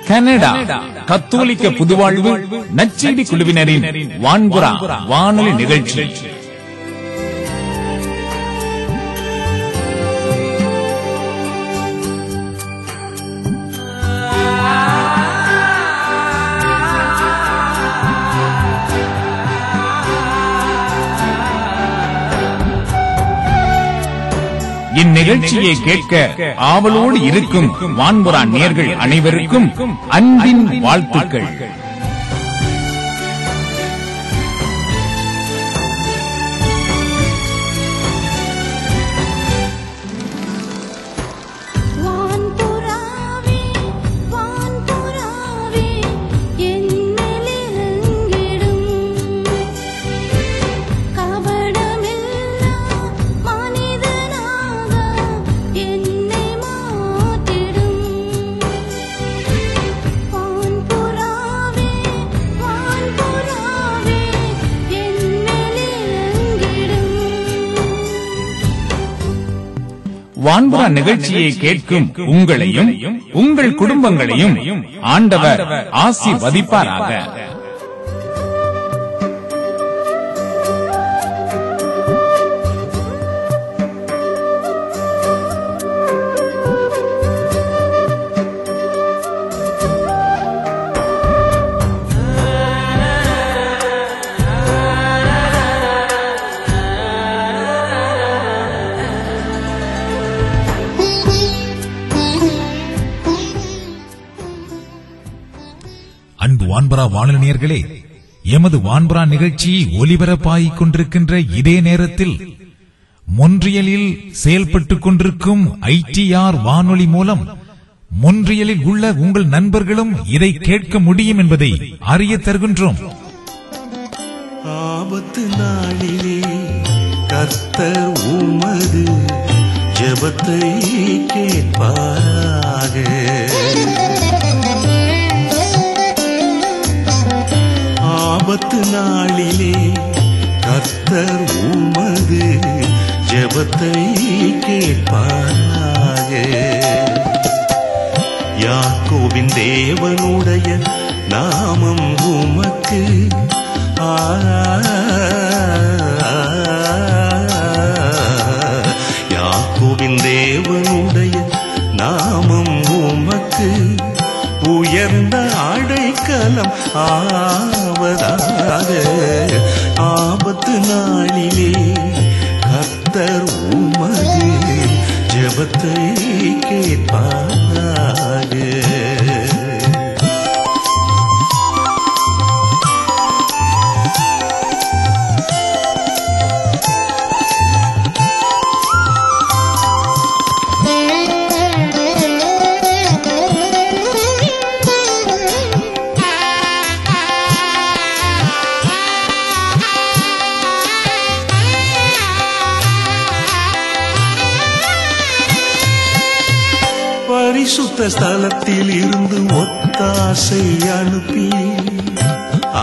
Canada கத்தோலிக்க புதுவாழ்வு நச்செய்தி குழுவினரின் வான்புறா வானொலி நிகழ்ச்சி இந்நிகழ்ச்சியை கேட்க ஆவலோடு இருக்கும் வான்புறா நேர்கள் அனைவருக்கும் அன்பின் வாழ்த்துக்கள் வான்புறாவே வான்புறாவே என்னிலிருங்கிடும் கபடமில்லா மனிதனாக என்னை மாற்றிடும் வான்புறாவே வான்புறாவே என்னிலிருங்கிடும் வான்புறா நிகழ்ச்சியை கேட்கும் உங்களையும் உங்கள் குடும்பங்களையும் ஆண்டவர் ஆசிர்வதிப்பாராக அன்பு வான்பரா வானொலியர்களே எமது வான்பரா நிகழ்ச்சி ஒலிபரப்பாகிக் கொண்டிருக்கின்ற இதே நேரத்தில் மொன்றியலில் செயல்பட்டுக் கொண்டிருக்கும் ஐடிஆர் வானொலி மூலம் மொன்றியலில் உள்ள உங்கள் நண்பர்களும் இதை கேட்க முடியும் என்பதை அறிய தருகின்றோம் ஆபத்து நாளிலே கர்த்தர் உமது ஜெபத்தை கேட்பாராக ஆபத்து நாளிலே கர்த்தர் உமது ஜெபத்தை கேட்பாராக யாக்கோவின் தேவனுடைய நாமம் உமக்கு ஆ, யாக்கோவின் தேவனுடைய நாமம் உமக்கு உயர்ந்த அடைக்கலம் ஆவதாக ஆபத்து நாளிலே கர்த்தர் உமது ஜெபத்தை கேட்பாராக பரிசுத்த ஸ்தலத்தில் இருந்து ஒத்தாசை அனுப்பி ஆ,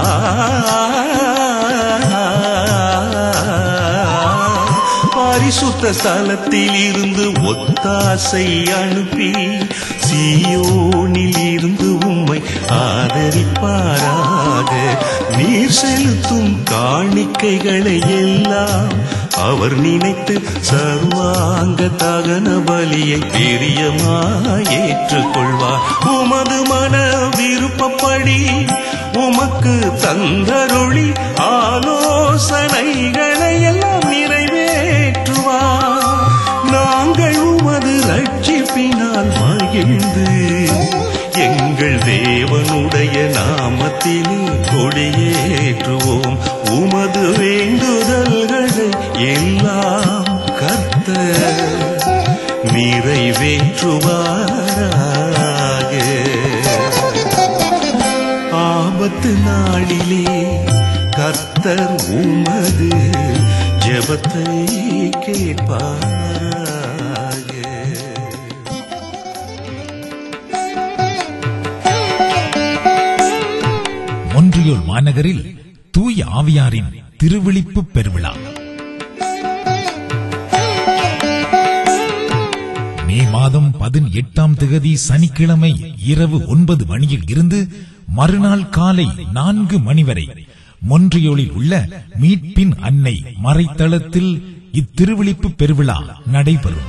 பரிசுத்த ஸ்தலத்தில் இருந்து ஒத்தாசை அனுப்பி சீயோனில் இருந்து உம்மை ஆதரிப்பாராக நீர் செலுத்தும் காணிக்கைகளை எல்லாம் அவர் நினைத்து சர்வாங்க தகன பலியை பிரியமாய் ஏற்றுக்கொள்வார் உமது மன விருப்பப்படி உமக்கு தந்தருளி ஆலோசனைகளை எல்லாம் நிறைவேற்றுவார் நாங்கள் உமது ரட்சிப்பினால் மகிழ்ந்து எங்கள் தேவனுடைய நாமத்திலே கொடியேற்றுவோம் உமது வேண்டுதல்களை எல்லாம் கர்த்த நிறைவேற்றுவாராக ஆபத்து நாளிலே கர்த்தர் உமது ஜெபத்தை கேட்பாராக மொன்றியோல் மாநகரில் தூய ஆவியாரின் திருவிழிப்பு பெருவிழா மே மாதம் மாதம் பதினெட்டாம் திகதி சனிக்கிழமை இரவு ஒன்பது மணியில் இருந்து மறுநாள் காலை நான்கு மணி வரை மொன்றியோலில் உள்ள மீட்பின் அன்னை மறைத்தளத்தில் இத்திருவிழிப்பு பெருவிழா நடைபெறும்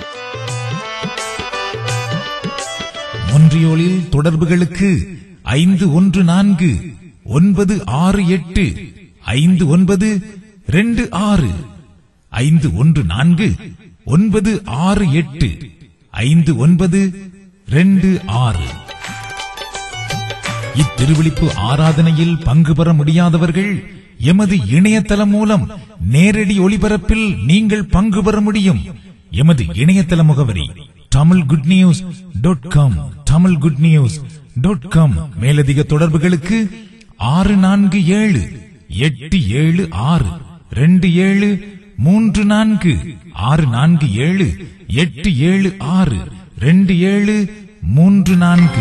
மொன்றியோலில் தொடர்புகளுக்கு ஐந்து ஒன்று நான்கு ஒன்பது ஆறு எட்டு ஐந்து ஒன்பது ரெண்டு ஆறு ஐந்து ஒன்று நான்கு ஒன்பது ஆறு எட்டு ஐந்து ஒன்பது ரெண்டு ஆறு இத்திருவிழிப்பு ஆராதனையில் பங்கு பெற முடியாதவர்கள் எமது இணையதளம் மூலம் நேரடி ஒளிபரப்பில் நீங்கள் பங்கு பெற முடியும் எமது இணையதள முகவரி Tamil good news dot com Tamil good news dot com மேலதிக தொடர்புகளுக்கு ஆறு நான்கு ஏழு எட்டு ஏழு ஆறு ரெண்டு ஏழு மூன்று நான்கு ஆறு நான்கு ஏழு எட்டு ஏழு ஆறு ரெண்டு ஏழு மூன்று நான்கு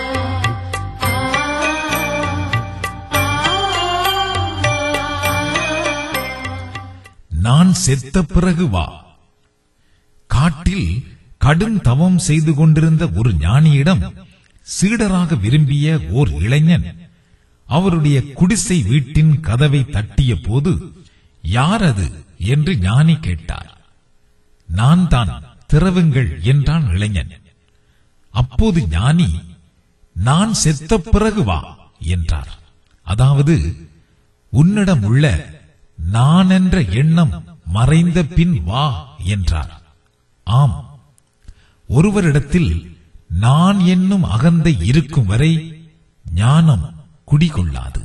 நான் செத்த பிறகு வா காட்டில் கடும் தவம் செய்து கொண்டிருந்த ஒரு ஞானியிடம் சீடராக விரும்பிய ஓர் இளைஞன் அவருடைய குடிசை வீட்டின் கதவை தட்டிய போது யார் அது என்று ஞானி கேட்டார் நான் தான் திறவுங்கள் என்றான் இளைஞன் அப்போது ஞானி நான் செத்த பிறகு வா என்றார் அதாவது உன்னிடம் உள்ள நான் என்ற எண்ணம் மறைந்த பின் வா என்றார் ஆம் ஒருவரிடத்தில் நான் என்னும் அகந்தை இருக்கும் வரை ஞானம் குடிகொள்ளாது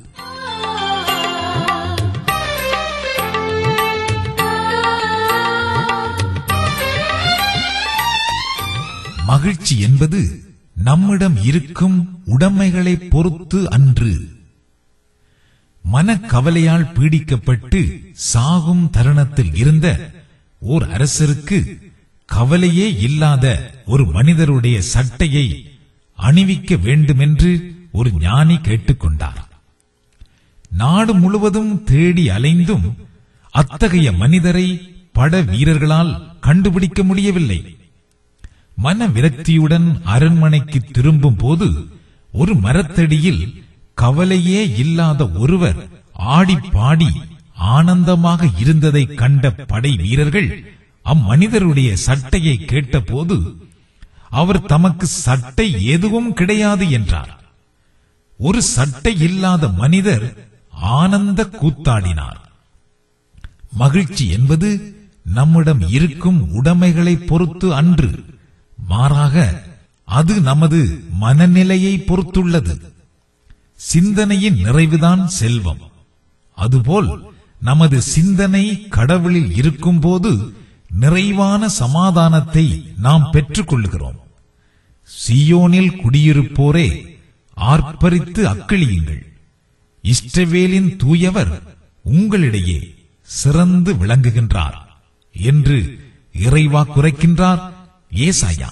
மகிழ்ச்சி என்பது நம்மிடம் இருக்கும் உடைமைகளை பொறுத்து அன்று மனக்கவலையால் பீடிக்கப்பட்டு சாகும் தருணத்தில் இருந்த ஓர் அரசருக்கு கவலையே இல்லாத ஒரு மனிதருடைய சட்டையை அணிவிக்க வேண்டுமென்று ஒரு ஞானி கேட்டுக்கொண்டார் நாடு முழுவதும் தேடி அலைந்தும் அத்தகைய மனிதரை பட வீரர்களால் கண்டுபிடிக்க முடியவில்லை மன விரக்தியுடன் அரண்மனைக்கு திரும்பும் போது ஒரு மரத்தடியில் கவலையே இல்லாத ஒருவர் ஆடி பாடி ஆனந்தமாக இருந்ததை கண்ட படை வீரர்கள் அம்மனிதருடைய சட்டையை கேட்டபோது அவர் தமக்கு சட்டை எதுவும் கிடையாது என்றார் ஒரு சட்டை இல்லாத மனிதர் ஆனந்த கூத்தாடினார் மகிழ்ச்சி என்பது நம்மிடம் இருக்கும் உடைமைகளை பொறுத்து அன்று மாறாக அது நமது மனநிலையை பொறுத்துள்ளது சிந்தனையின் நிறைவுதான் செல்வம் அதுபோல் நமது சிந்தனை கடவுளில் இருக்கும்போது நிறைவான சமாதானத்தை நாம் பெற்றுக் கொள்கிறோம் சியோனில் குடியிருப்போரே ஆர்ப்பரித்து அக்களியுங்கள் இஷ்டவேலின் தூயவர் உங்களிடையே சிறந்து விளங்குகின்றார் என்று இறைவா குறைக்கின்றார் ஏசாயா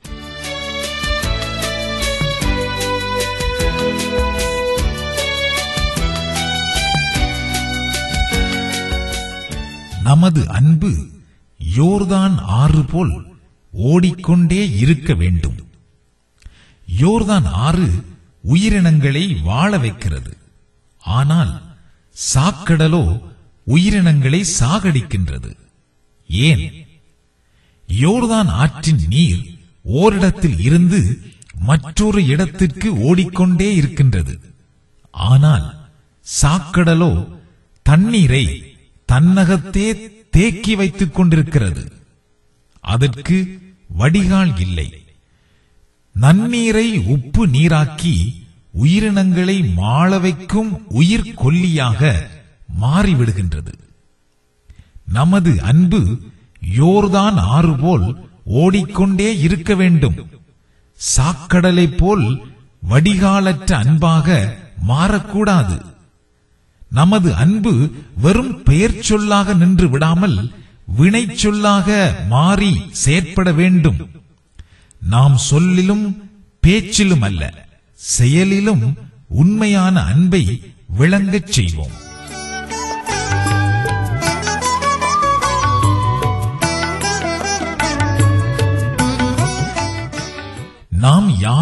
நமது அன்பு யோர்தான் ஆறு போல் ஓடிக்கொண்டே இருக்க வேண்டும் யோர்தான் ஆறு உயிரினங்களை வாழ வைக்கிறது ஆனால் சாக்கடலோ உயிரினங்களை சாகடிக்கின்றது ஏன் யோர்தான் ஆற்றின் நீர் ஓரிடத்தில் இருந்து மற்றொரு இடத்திற்கு ஓடிக்கொண்டே இருக்கின்றது ஆனால் சாக்கடலோ தண்ணீரை தன்னகத்தே தேக்கி வைத்துக் கொண்டிருக்கிறது அதற்கு வடிகால் இல்லை நன்னீரை உப்பு நீராக்கி உயிரினங்களை மாள வைக்கும் உயிர் கொல்லியாக மாறிவிடுகின்றது நமது அன்பு யோர்தான் ஆறு போல் ஓடிக்கொண்டே இருக்க வேண்டும் சாக்கடலை போல் வடிகாலற்ற அன்பாக மாறக்கூடாது நமது அன்பு வெறும் பெயர் சொல்லாக நின்று விடாமல் வினை சொல்லாக மாறி செயற்பட வேண்டும் நாம் சொல்லிலும் பேச்சிலும் அல்ல செயலிலும் உண்மையான அன்பை விளங்கச் செய்வோம்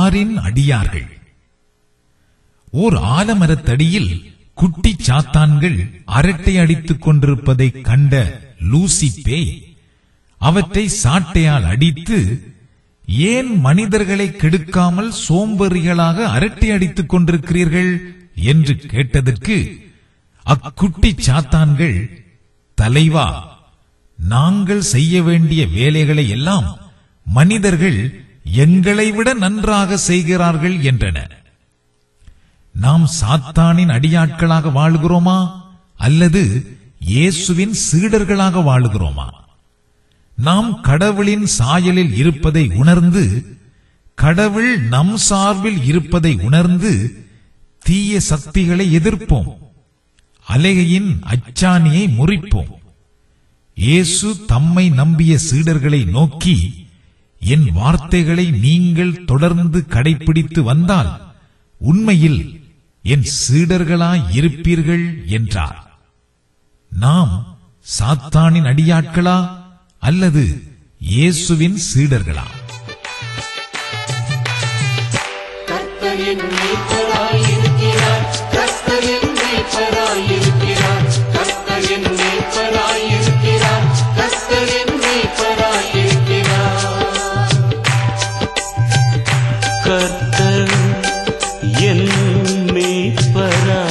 ஆறின் அடியார்கள் ஓர் ஆலமரத்தடியில் குட்டி சாத்தான்கள் அரட்டை அடித்துக் கொண்டிருப்பதைக் கண்ட லூசி பேய் அவற்றை சாட்டையால் அடித்து ஏன் மனிதர்களை கெடுக்காமல் சோம்பேறிகளாக அரட்டை அடித்துக் கொண்டிருக்கிறீர்கள் என்று கேட்டதற்கு அக்குட்டி சாத்தான்கள் தலைவா நாங்கள் செய்ய வேண்டிய வேலைகளை எல்லாம் மனிதர்கள் எங்களை விட நன்றாக செய்கிறார்கள் என்றன நாம் சாத்தானின் அடியாட்களாக வாழுகிறோமா அல்லது இயேசுவின் சீடர்களாக வாழுகிறோமா நாம் கடவுளின் சாயலில் இருப்பதை உணர்ந்து கடவுள் நம் சார்பில் இருப்பதை உணர்ந்து தீய சக்திகளை எதிர்ப்போம் அலைகையின் அச்சாணியை முறிப்போம் இயேசு தம்மை நம்பிய சீடர்களை நோக்கி என் வார்த்தைகளை நீங்கள் தொடர்ந்து கடைபிடித்து வந்தால் உண்மையில் என் சீடர்களாய் இருப்பீர்கள் என்றார் நாம் சாத்தானின் அடியாட்களா அல்லது இயேசுவின் சீடர்களா கர்த்தரின் மீட்பராயிருக்கிறார் கர்த்தரின் மீட்பராயிருக்கிறார் கர்த்தரின் மீட்பராயிருக்கிறார் கர்த்தரின் மீட்பராயிருக்கிறார் கர்த்தர் என் மேய்ப்பரா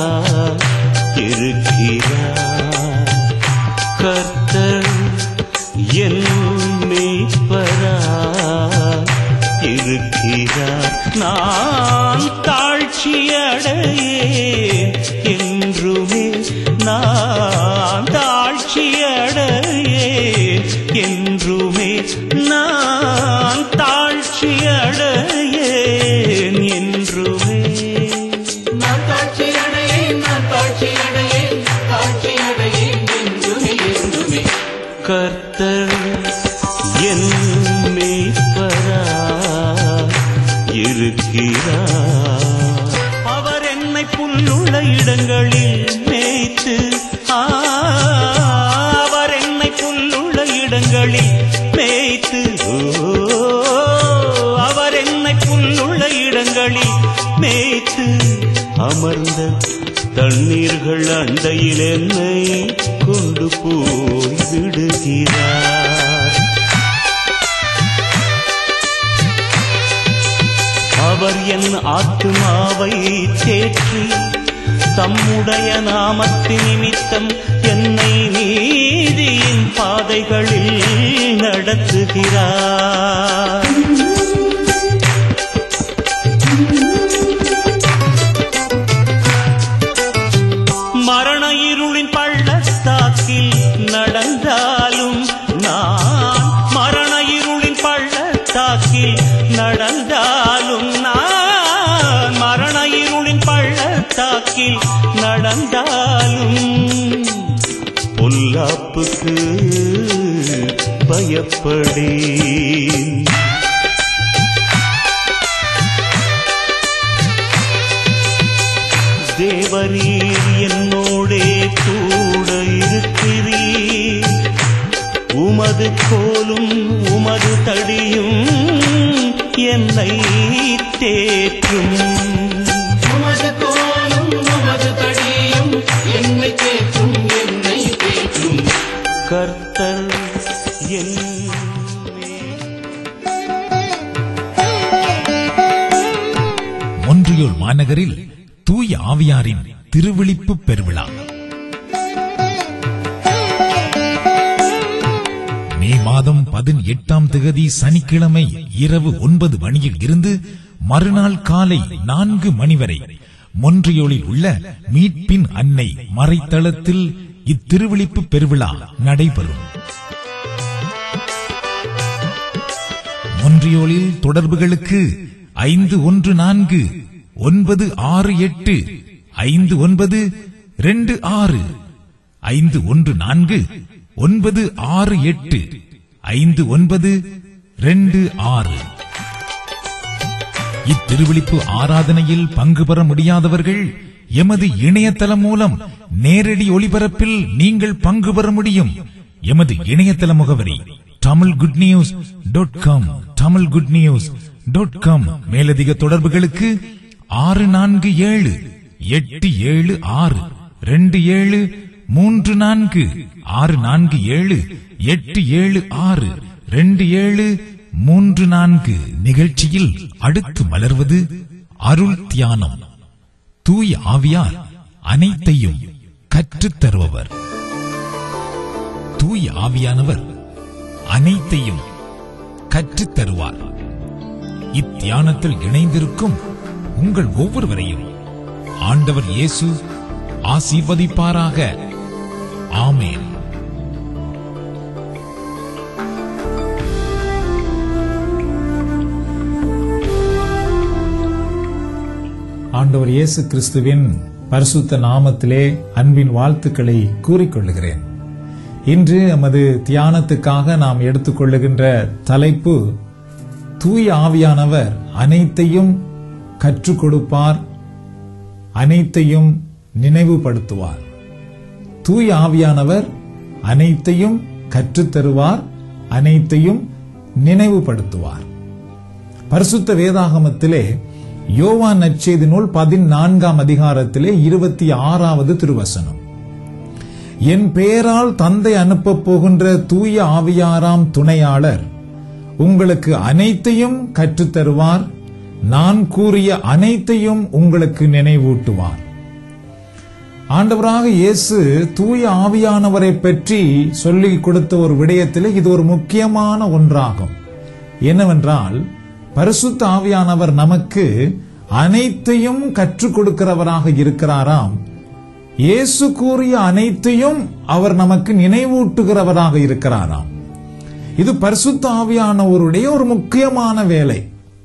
இருக்கிறார் கர்த்தர் என் மேய்ப்பரா இருக்கிறார் நான் தாழ்ச்சியடையேன் என்றுமே நான் தாழ்ச்சியடையேன் என்றுமே நான் தாழ்ச்சியடையேன் என்றுமே நான் தாட்சி அடையேன் நான் தாட்சி அடையேன் தாட்சி அடையேன் என்றுமே என்றுமே கர்த்தர் என் மேய்ப்பரா இருக்கிறார் அவர் என்னை புல்லுள்ள இடங்களில் மேய்த்து ஆ, அவர் என்னை புல்லுள்ள இடங்களில் மேய்த்து ஓ, அவர் என்னை புல்லுள்ள இடங்களில் மேய்த்து அமர்ந்த தண்ணீர்கள் அண்டையில் என்னை கொண்டு போய் விடுகிறார் அவர் என் ஆத்துமாவை தேற்றி தம்முடைய நாமத்தின் நிமித்தம் என்னை நீதியின் பாதைகளில் நடத்துகிறார் மரண இருளின் பள்ளத்தாக்கில் நடந்தாலும் நான் மரண இருளின் பள்ளத்தாக்கில் நடந்தாலும் நான் மரண இருளின் பள்ளத்தாக்கில் நடந்தாலும் பொல்லாப்புக்கு பயப்படேன் தேவரீர் என்னோடே கூட இருக்கிறீர் உமது கோலும் உமது தடியும் என்னை தேற்றும் உமது கோலும் உமது தடியும் என்னை தேற்றும் என்னை தேற்றும் கர்த்தர் என் ஒன்றியோல் மாநகரில் தூய ஆவியாரின் திருவிழிப்பு பெருவிழா மே மாதம் பதினெட்டாம் திகதி சனிக்கிழமை இரவு ஒன்பது மணியில் இருந்து மறுநாள் காலை நான்கு மணி வரை மொன்றியோலில் உள்ள மீட்பின் அன்னை மறைத்தளத்தில் இத்திருவிழிப்பு பெருவிழா நடைபெறும் மொன்றியோலில் தொடர்புகளுக்கு ஐந்து ஒன்று நான்கு ஒன்பது ஆறு எட்டு ஐந்து ஒன்பது ரெண்டு ஆறு ஐந்து ஒன்று நான்கு ஒன்பது ஆறு எட்டு ஐந்து ஒன்பது ரெண்டு ஆறு இத்திருவிழிப்பு ஆராதனையில் பங்கு பெற முடியாதவர்கள் எமது இணையதளம் மூலம் நேரடி ஒளிபரப்பில் நீங்கள் பங்கு பெற முடியும் எமது இணையதள முகவரி Tamil good news dot com Tamil good news dot com மேலதிக தொடர்புகளுக்கு ஆறு நான்கு ஏழு எட்டு ஏழு ஆறு ரெண்டு ஏழு மூன்று நான்கு ஆறு நான்கு ஏழு எட்டு ஏழு ஆறு ரெண்டு ஏழு மூன்று நான்கு நிகழ்ச்சியில் அடுத்து மலர்வது அருள் தியானம் தூய ஆவியார் அனைத்தையும் கற்றுத் தருபவர் தூய ஆவியானவர் அனைத்தையும் கற்றுத் தருவார் இத்தியானத்தில் இணைந்திருக்கும் உங்கள் ஒவ்வொருவரையும் ஆண்டவர் இயேசு ஆசீர்வதிப்பாராக ஆமேன் ஆண்டவர் இயேசு கிறிஸ்துவின் பரிசுத்த நாமத்திலே அன்பின் வாழ்த்துக்களை கூறிக்கொள்ளுகிறேன் இன்று எமது தியானத்துக்காக நாம் எடுத்துக்கொள்ளுகின்ற தலைப்பு தூய ஆவியானவர் அனைத்தையும் கற்றுக் கொடுப்பார் அனைத்தையும் நினைவுபடுத்துவார் தூய ஆவியானவர் அனைத்தையும் கற்றுத் தருவார் அனைத்தையும் நினைவுபடுத்துவார் பரிசுத்த வேதாகமத்திலே யோவான் நற்செய்தி நூல் பதினான்காம் அதிகாரத்திலே இருபத்தி ஆறாவது திருவசனம் என் பெயரால் தந்தை அனுப்பப் போகின்ற தூய ஆவியாராம் துணையாளர் உங்களுக்கு அனைத்தையும் கற்றுத் தருவார் நான் கூறிய அனைத்தையும் உங்களுக்கு நினைவூட்டுவார் ஆண்டவராக இயேசு தூய ஆவியானவரை பற்றி சொல்லிக் கொடுத்த ஒரு விடயத்திலே இது ஒரு முக்கியமான ஒன்றாகும் என்னவென்றால் பரிசுத்த ஆவியானவர் நமக்கு அனைத்தையும் கற்றுக் கொடுக்கிறவராக இருக்கிறாராம் இயேசு கூறிய அனைத்தையும் அவர் நமக்கு நினைவூட்டுகிறவராக இருக்கிறாராம் இது பரிசுத்த ஆவியானவருடைய ஒரு முக்கியமான வேலை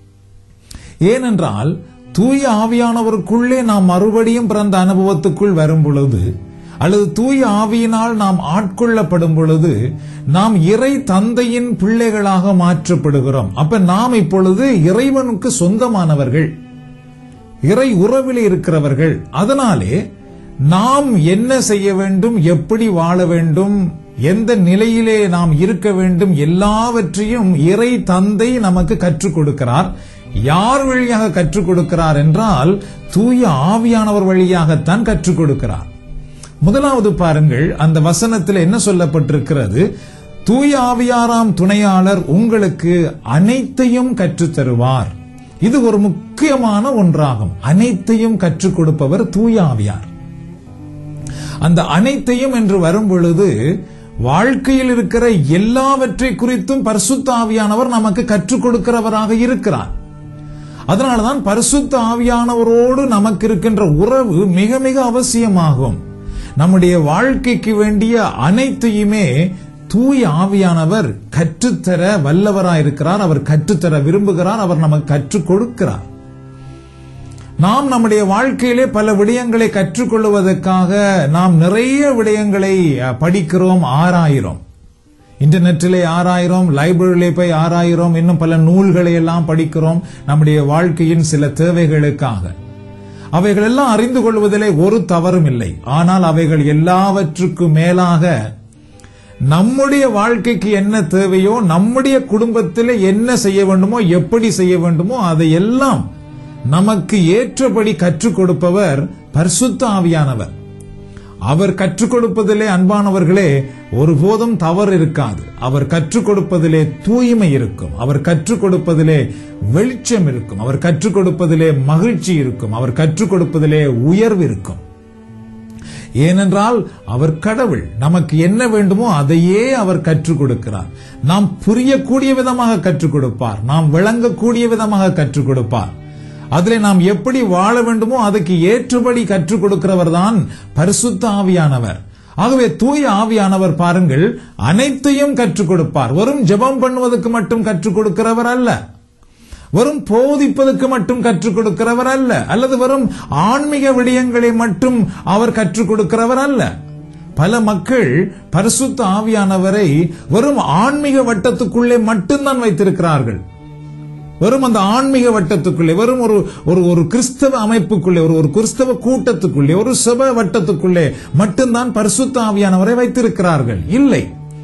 ஏனென்றால் தூய ஆவியானவருக்குள்ளே நாம் மறுபடியும் பிறந்த அனுபவத்துக்குள் வரும் பொழுது அல்லது தூய ஆவியினால் நாம் ஆட்கொள்ளப்படும் பொழுது நாம் இறை தந்தையின் பிள்ளைகளாக மாற்றப்படுகிறோம் அப்ப நாம் இப்பொழுது இறைவனுக்கு சொந்தமானவர்கள் இறை உறவில் இருக்கிறவர்கள் அதனாலே நாம் என்ன செய்ய வேண்டும் எப்படி வாழ வேண்டும் எந்த நிலையிலே நாம் இருக்க வேண்டும் எல்லாவற்றையும் இறை தந்தை நமக்கு கற்றுக் கொடுக்கிறார் யார் வழியாக கற்றுக் கொடுக்கிறார் என்றால் தூய ஆவியானவர் வழியாகத்தான் கற்றுக் கொடுக்கிறார் முதலாவது பாருங்கள் அந்த வசனத்தில் என்ன சொல்லப்பட்டிருக்கிறது தூய ஆவியாராம் துணையாளர் உங்களுக்கு அனைத்தையும் கற்றுத் தருவார் இது ஒரு முக்கியமான ஒன்றாகும் அனைத்தையும் கற்றுக் கொடுப்பவர் தூய ஆவியார் அந்த அனைத்தையும் என்று வரும் பொழுது வாழ்க்கையில் இருக்கிற எல்லாவற்றை குறித்தும் பரிசுத்த ஆவியானவர் நமக்கு கற்றுக் கொடுக்கிறவராக இருக்கிறார் அதனாலதான் பரிசுத்த ஆவியானவரோடு நமக்கு இருக்கின்ற உறவு மிக மிக அவசியமாகும் நம்முடைய வாழ்க்கைக்கு வேண்டிய அனைத்தையுமே தூய ஆவியானவர் கற்றுத்தர வல்லவராயிருக்கிறார் அவர் கற்றுத்தர விரும்புகிறார் அவர் நமக்கு கற்றுக் கொடுக்கிறார் நாம் நம்முடைய வாழ்க்கையிலே பல விடயங்களை கற்றுக்கொள்வதற்காக நாம் நிறைய விடயங்களை அஹ், படிக்கிறோம் ஆராயிரோம் இன்டர்நெட்டிலே ஆராயிரோம் லைப்ரரியிலே போய் ஆராயிரோம் இன்னும் பல நூல்களை எல்லாம் படிக்கிறோம் நம்முடைய வாழ்க்கையின் சில தேவைகளுக்காக அவைகள் எல்லாம் அறிந்து கொள்வதிலே ஒரு தவறும் இல்லை ஆனால் அவைகள் எல்லாவற்றுக்கும் மேலாக நம்முடைய வாழ்க்கைக்கு என்ன தேவையோ நம்முடைய குடும்பத்தில் என்ன செய்ய வேண்டுமோ எப்படி செய்ய வேண்டுமோ அதையெல்லாம் நமக்கு ஏற்றபடி கற்றுக் கொடுப்பவர் பரிசுத்த ஆவியானவர் அவர் கற்றுக் கொடுப்பதிலே அன்பானவர்களே ஒருபோதும் தவறு இருக்காது அவர் கற்றுக் கொடுப்பதிலே தூய்மை இருக்கும் அவர் கற்றுக் கொடுப்பதிலே வெளிச்சம் இருக்கும் அவர் கற்றுக் கொடுப்பதிலே மகிழ்ச்சி இருக்கும் அவர் கற்றுக் கொடுப்பதிலே உயர்வு இருக்கும் ஏனென்றால் அவர் கடவுள் நமக்கு என்ன வேண்டுமோ அதையே அவர் கற்றுக் கொடுக்கிறார் நாம் புரியக்கூடிய விதமாக கற்றுக் கொடுப்பார் நாம் விளங்கக்கூடிய விதமாக கற்றுக் கொடுப்பார் அதிலே நாம் எப்படி வாழ வேண்டுமோ அதுக்கு ஏற்றபடி கற்றுக் கொடுக்கிறவர் தான் பரிசுத்த ஆவியானவர் ஆகவே தூய ஆவியானவர் பாருங்கள் அனைத்தையும் கற்றுக் கொடுப்பார் வெறும் ஜெபம் பண்ணுவதற்கு மட்டும் கற்றுக் கொடுக்கிறவர் அல்ல வெறும் போதிப்பதற்கு மட்டும் கற்றுக் கொடுக்கிறவர் அல்ல அல்லது வெறும் ஆன்மீக விடயங்களை மட்டும் அவர் கற்றுக் கொடுக்கிறவர் அல்ல பல மக்கள் பரிசுத்த ஆவியானவரை வெறும் ஆன்மீக வட்டத்துக்குள்ளே மட்டும்தான் வைத்திருக்கிறார்கள் வெறும் அந்த ஆன்மீக வட்டத்துக்குள்ளே வெறும் ஒரு ஒரு ஒரு கிறிஸ்தவ அமைப்புக்குள்ளே ஒரு ஒரு கிறிஸ்தவ கூட்டத்துக்குள்ளே ஒரு சப வட்டத்துக்குள்ளே மட்டும்தான் பரிசுத்த ஆவியானவரை வைத்திருக்கிறார்கள் இல்லை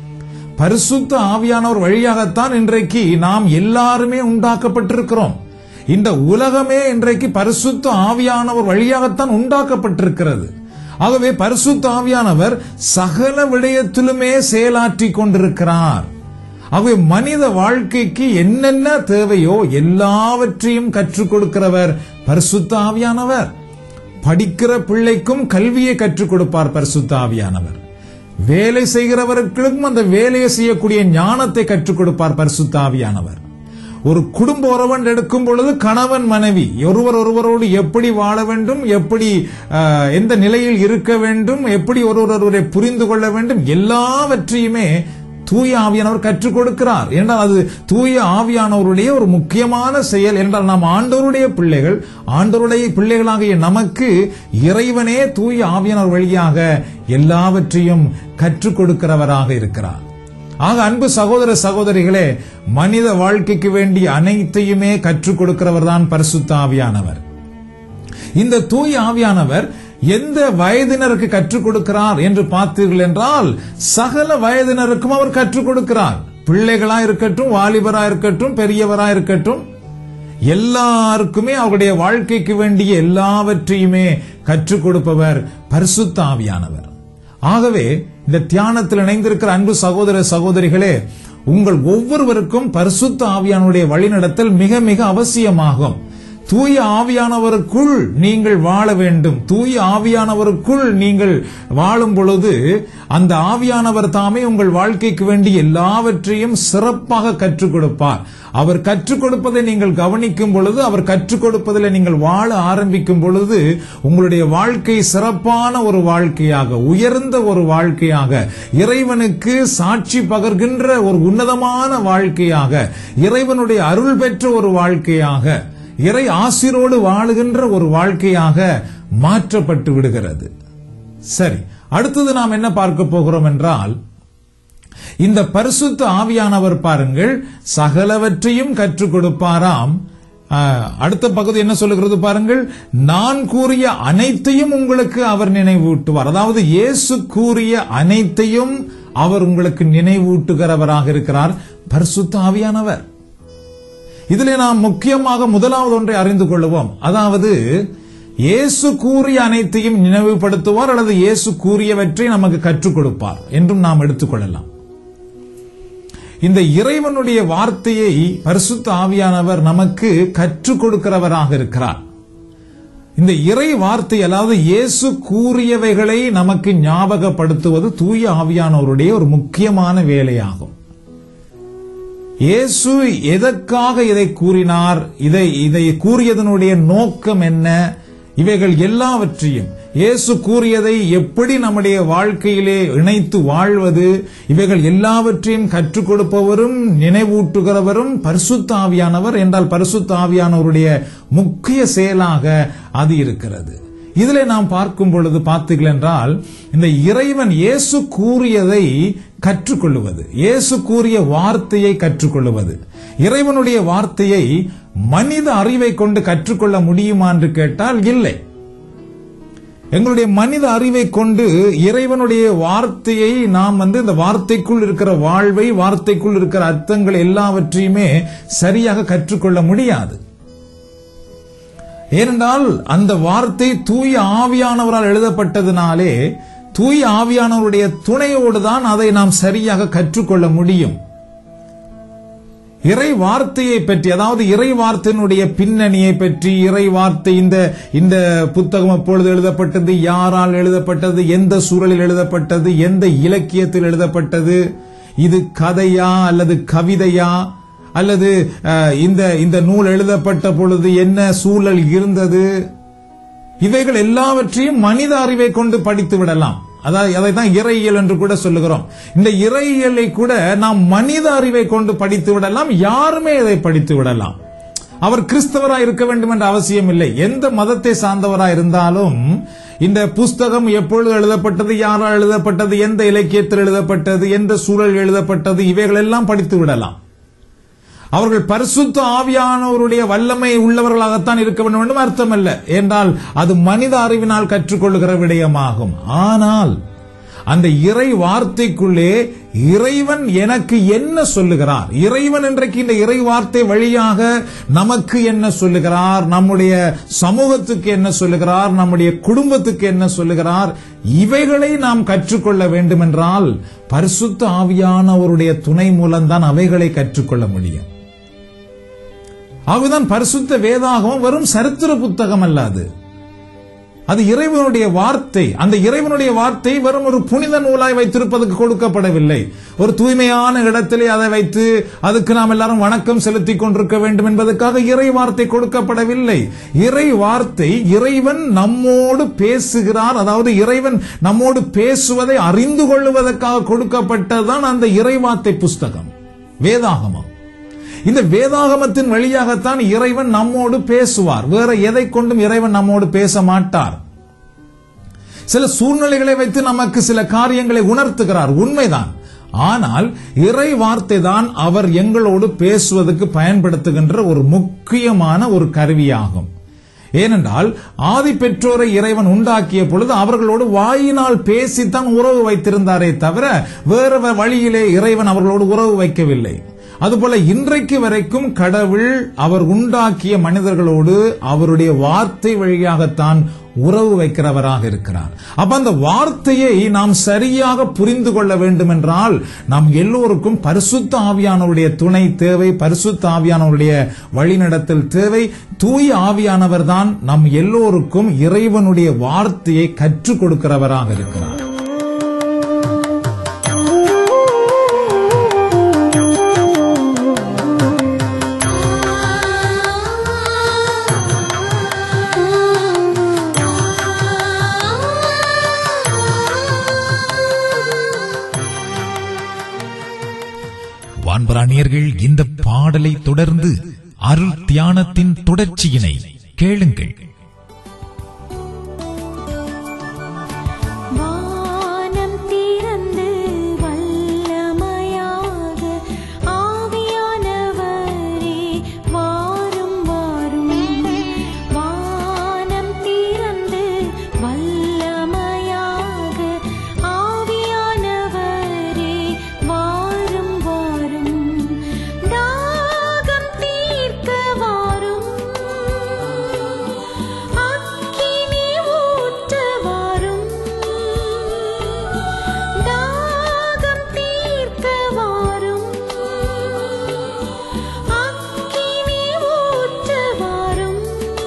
பரிசுத்த ஆவியானவர் வழியாகத்தான் இன்றைக்கு நாம் எல்லாருமே உண்டாக்கப்பட்டிருக்கிறோம் இந்த உலகமே இன்றைக்கு பரிசுத்த ஆவியானவர் வழியாகத்தான் உண்டாக்கப்பட்டிருக்கிறது ஆகவே பரிசுத்த ஆவியானவர் சகல விடயத்திலுமே செயலாற்றி கொண்டிருக்கிறார் ஆகவே மனித வாழ்க்கைக்கு என்னென்ன தேவையோ எல்லாவற்றையும் கற்றுக் கொடுக்கிறவர் பரிசுத்த ஆவியானவர் படிக்கிற பிள்ளைக்கும் கல்வியை கற்றுக் கொடுப்பார் பரிசுத்த ஆவியானவர் வேலை செய்கிறவர்களுக்கும் அந்த வேலையை செய்யக்கூடிய ஞானத்தை கற்றுக் கொடுப்பார் பரிசுத்த ஆவியானவர் ஒரு குடும்ப உறவன் எடுக்கும் பொழுது கணவன் மனைவி ஒருவர் ஒருவரோடு எப்படி வாழ வேண்டும் எப்படி ஆஹ், எந்த நிலையில் இருக்க வேண்டும் எப்படி ஒருவர் ஒருவரை புரிந்து கொள்ள வேண்டும் எல்லாவற்றையுமே தூய ஆவியானவர் கற்றுக் கொடுக்கிறார் என்றால் அது தூய ஆவியானவருடைய ஒரு முக்கியமான செயல் என்றால் நாம் ஆண்டவருடைய பிள்ளைகள் ஆண்டவருடைய பிள்ளைகளாகிய நமக்கு இறைவனே தூய ஆவியானவர் வழியாக எல்லாவற்றையும் கற்றுக் கொடுக்கிறவராக இருக்கிறார் ஆக அன்பு சகோதர சகோதரிகளே மனித வாழ்க்கைக்கு வேண்டிய அனைத்தையுமே கற்றுக் கொடுக்கிறவர் தான் பரிசுத்த ஆவியானவர் இந்த தூய ஆவியானவர் எந்த வயதினருக்கு கற்றுக் கொடுக்கிறார் என்று பார்த்தீர்கள் என்றால் சகல வயதினருக்கும் அவர் கற்றுக் கொடுக்கிறார் பிள்ளைகளா இருக்கட்டும் வாலிபரா இருக்கட்டும் பெரியவரா இருக்கட்டும் எல்லாருக்குமே அவருடைய வாழ்க்கைக்கு வேண்டிய எல்லாவற்றையுமே கற்றுக் கொடுப்பவர் பரிசுத்த ஆவியானவர் ஆகவே இந்த தியானத்தில் இணைந்திருக்கிற அன்பு சகோதர சகோதரிகளே உங்கள் ஒவ்வொருவருக்கும் பரிசுத்த ஆவியானுடைய வழிநடத்தல் மிக மிக அவசியமாகும் தூய ஆவியானவருக்குள் நீங்கள் வாழ வேண்டும் தூய ஆவியானவருக்குள் நீங்கள் வாழும் பொழுது அந்த ஆவியானவர் தாமே உங்கள் வாழ்க்கைக்கு வேண்டிய எல்லாவற்றையும் சிறப்பாக கற்றுக் கொடுப்பார் அவர் கற்றுக் கொடுப்பதை நீங்கள் கவனிக்கும் பொழுது அவர் கற்றுக் கொடுப்பதில் நீங்கள் வாழ ஆரம்பிக்கும் பொழுது உங்களுடைய வாழ்க்கை சிறப்பான ஒரு வாழ்க்கையாக உயர்ந்த ஒரு வாழ்க்கையாக இறைவனுக்கு சாட்சி பகர்கின்ற ஒரு உன்னதமான வாழ்க்கையாக இறைவனுடைய அருள் பெற்ற ஒரு வாழ்க்கையாக இறை ஆசிரோடு வாழுகின்ற ஒரு வாழ்க்கையாக மாற்றப்பட்டு விடுகிறது சரி அடுத்தது நாம் என்ன பார்க்க போகிறோம் என்றால் இந்த பரிசுத்த ஆவியானவர் பாருங்கள் சகலவற்றையும் கற்றுக் கொடுப்பாராம் ஆஹ், அடுத்த பகுதி என்ன சொல்லுகிறது பாருங்கள் நான் கூறிய அனைத்தையும் உங்களுக்கு அவர் நினைவூட்டுவார் அதாவது இயேசு கூறிய அனைத்தையும் அவர் உங்களுக்கு நினைவூட்டுகிறவராக இருக்கிறார் பரிசுத்த ஆவியானவர் இதிலே நாம் முக்கியமாக முதலாவது ஒன்றை அறிந்து கொள்வோம் அதாவது இயேசு கூறிய அனைத்தையும் நினைவுபடுத்துவார் அல்லது இயேசு கூறியவற்றை நமக்கு கற்றுக் கொடுப்பார் என்றும் நாம் எடுத்துக்கொள்ளலாம் இந்த இறைவனுடைய வார்த்தையை பரிசுத்த ஆவியானவர் நமக்கு கற்றுக் கொடுக்கிறவராக இருக்கிறார் இந்த இறை வார்த்தை அதாவது இயேசு கூறியவைகளை நமக்கு ஞாபகப்படுத்துவது தூய ஆவியானவருடைய ஒரு முக்கியமான வேலையாகும் இயேசு எதற்காக இதை கூறினார் இதை இதை கூறியதனுடைய நோக்கம் என்ன இவைகள் எல்லாவற்றையும் இயேசு கூறியதை எப்படி நம்முடைய வாழ்க்கையிலே இணைத்து வாழ்வது இவைகள் எல்லாவற்றையும் கற்றுக் கொடுப்பவரும் நினைவூட்டுகிறவரும் பரிசுத்த ஆவியானவர் என்றால் பரிசுத்த ஆவியானவருடைய முக்கிய செயலாக அது இருக்கிறது இதிலே நாம் பார்க்கும் பொழுது பார்த்தீர்கள் என்றால் இந்த இறைவன் இயேசு கூறியதை கற்றுக்கொள்ளுவது இயேசு கூறிய வார்த்தையை கற்றுக்கொள்ளுவது இறைவனுடைய வார்த்தையை மனித அறிவை கொண்டு கற்றுக்கொள்ள முடியுமா என்று கேட்டால் இல்லை எங்களுடைய மனித அறிவை கொண்டு இறைவனுடைய வார்த்தையை நாம் வந்து இந்த வார்த்தைக்குள் இருக்கிற வாழ்வை வார்த்தைக்குள் இருக்கிற அர்த்தங்கள் எல்லாவற்றையுமே சரியாக கற்றுக்கொள்ள முடியாது ஏனென்றால் அந்த வார்த்தை தூய ஆவியானவரால் எழுதப்பட்டதினாலே தூய ஆவியானவருடைய துணையோடு தான் அதை நாம் சரியாக கற்றுக்கொள்ள முடியும் இறை வார்த்தையை பற்றி அதாவது இறை வார்த்தையினுடைய பின்னணியை பற்றி இறை வார்த்தை இந்த இந்த புத்தகம் எப்பொழுது எழுதப்பட்டது யாரால் எழுதப்பட்டது எந்த சூழலில் எழுதப்பட்டது எந்த இலக்கியத்தில் எழுதப்பட்டது இது கதையா அல்லது கவிதையா அல்லது அஹ், இந்த இந்த நூல் எழுதப்பட்ட பொழுது என்ன சூழல் இருந்தது இவைகள் எல்லாவற்றையும் மனித அறிவை கொண்டு படித்து விடலாம் அதாவது அதை தான் இறையியல் என்று கூட சொல்லுகிறோம் இந்த இறையியலை கூட நாம் மனித அறிவை கொண்டு படித்து விடலாம் யாருமே இதை படித்து விடலாம் அவர் கிறிஸ்தவரா இருக்க வேண்டும் என்ற அவசியம் இல்லை எந்த மதத்தை சார்ந்தவரா இருந்தாலும் இந்த புஸ்தகம் எப்பொழுது எழுதப்பட்டது யாரால் எழுதப்பட்டது எந்த இலக்கியத்தில் எழுதப்பட்டது எந்த சூழல் எழுதப்பட்டது இவைகள் எல்லாம் படித்து விடலாம் அவர்கள் பரிசுத்த ஆவியானவருடைய வல்லமை உள்ளவர்களாகத்தான் இருக்க வேண்டும் என்றும் அர்த்தமல்ல என்றால் அது மனித அறிவினால் கற்றுக்கொள்ளுகிற விடயமாகும் ஆனால் அந்த இறை வார்த்தைக்குள்ளே இறைவன் எனக்கு என்ன சொல்லுகிறார் இறைவன் இன்றைக்கு இந்த இறை வார்த்தை வழியாக நமக்கு என்ன சொல்லுகிறார் நம்முடைய சமூகத்துக்கு என்ன சொல்லுகிறார் நம்முடைய குடும்பத்துக்கு என்ன சொல்லுகிறார் இவைகளை நாம் கற்றுக்கொள்ள வேண்டும் என்றால் பரிசுத்த ஆவியானவருடைய துணை மூலம்தான் அவைகளை கற்றுக்கொள்ள முடியும் ஆகவேதான் பரிசுத்த வேதாகமம் வெறும் சரித்திர புத்தகம் அல்ல அது அது இறைவனுடைய வார்த்தை அந்த இறைவனுடைய வார்த்தை வெறும் ஒரு புனித நூலாய் வைத்திருப்பதற்கு கொடுக்கப்படவில்லை ஒரு தூய்மையான இடத்திலே அதை வைத்து அதுக்கு நாம் எல்லாரும் வணக்கம் செலுத்திக் கொண்டிருக்க வேண்டும் என்பதற்காக இறை வார்த்தை கொடுக்கப்படவில்லை இறை வார்த்தை இறைவன் நம்மோடு பேசுகிறார் அதாவது இறைவன் நம்மோடு பேசுவதை அறிந்து கொள்வதற்காக கொடுக்கப்பட்டதுதான் அந்த இறை வார்த்தை புஸ்தகம் வேதாகமம் இந்த வேதாகமத்தின் வழியாகத்தான் இறைவன் நம்மோடு பேசுவார் வேற எதை கொண்டும் இறைவன் நம்மோடு பேச மாட்டார் சில சூழ்நிலைகளை வைத்து நமக்கு சில காரியங்களை உணர்த்துகிறார் உண்மைதான் ஆனால் இறை வார்த்தை தான் அவர் எங்களோடு பேசுவதற்கு பயன்படுத்துகின்ற ஒரு முக்கியமான ஒரு கருவியாகும் ஏனென்றால் ஆதி பெற்றோரை இறைவன் உண்டாக்கிய பொழுது அவர்களோடு வாயினால் பேசித்தான் உறவு வைத்திருந்தாரே தவிர வேற வழியிலே இறைவன் அவர்களோடு உறவு வைக்கவில்லை அதுபோல இன்றைக்கு வரைக்கும் கடவுள் அவர் உண்டாக்கிய மனிதர்களோடு அவருடைய வார்த்தை வழியாகத்தான் உறவு வைக்கிறவராக இருக்கிறார் அப்ப அந்த வார்த்தையை நாம் சரியாக புரிந்து கொள்ள வேண்டும் என்றால் நாம் எல்லோருக்கும் பரிசுத்த ஆவியானவருடைய துணை தேவை பரிசுத்த ஆவியானவருடைய வழிநடத்தல் தேவை தூய ஆவியானவர் தான் நம் எல்லோருக்கும் இறைவனுடைய வார்த்தையை கற்றுக் கொடுக்கிறவராக இருக்கிறார் வான்பராணியர்கள் இந்த பாடலை தொடர்ந்து அருள் தியானத்தின் தொடர்ச்சியினை கேளுங்கள் வானம் திறந்து வல்லமையாக ஆவியானவரே வாரும் வாரும் வானம் திறந்து வல்லமையாக ஆவியானவரே வாரும் வாரும் தாகம் தீர்க்க வாரும் அக்கினி ஊற்ற வாரும் தாகம் தீர்க்க வாரும் அக்கினி ஊற்ற வாரும்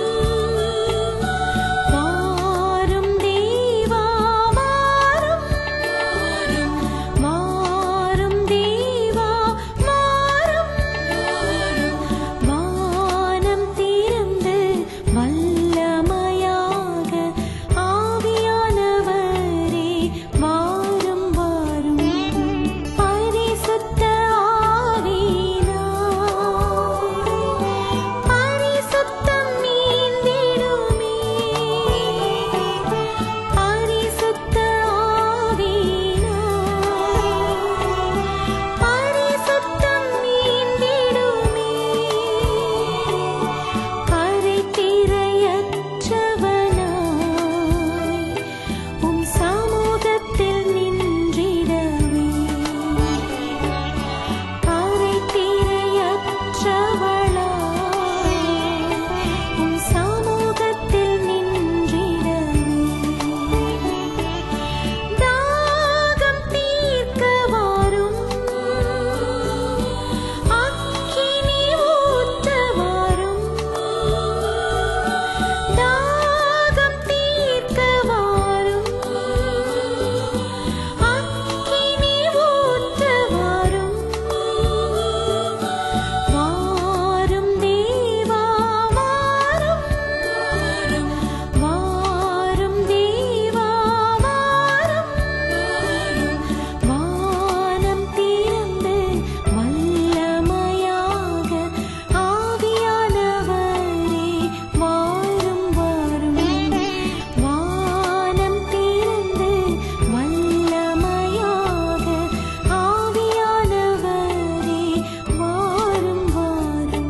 வாரும் தேவா வாரும் வாரும் தேவா வாரும் வானம் திறந்து வல்லமையாக ஆவியானவரே வாரும் வாரும் பரிசுத்த ஆவியினார் பரிசுத்தம் நீந்திடுமே பரிசுத்த ஆவியினார் பரிசுத்தம் நீந்திடுமே கரைதிரையற்றவனாய் உம் சமூகத்தில் நின்றிடவே கரைதிரையற்றவளாய் உம் சமூகத்தில் நின்றிடவே தாகம் தீர்க்க வாரும் அக்கினி ஊற்ற வாரும் தாகம் தீர்க்க வாரும் அக்கினி ஊற்ற வாரும் வாரும் தேவா வாரும் வாரும் தேவா வாரும் வானம் திறந்து வல்லமையாக ஆவியானவரே வாரும் வாரும் வானம் திறந்து வல்லமையாக ஆவியானவரே வாரும் வாரும்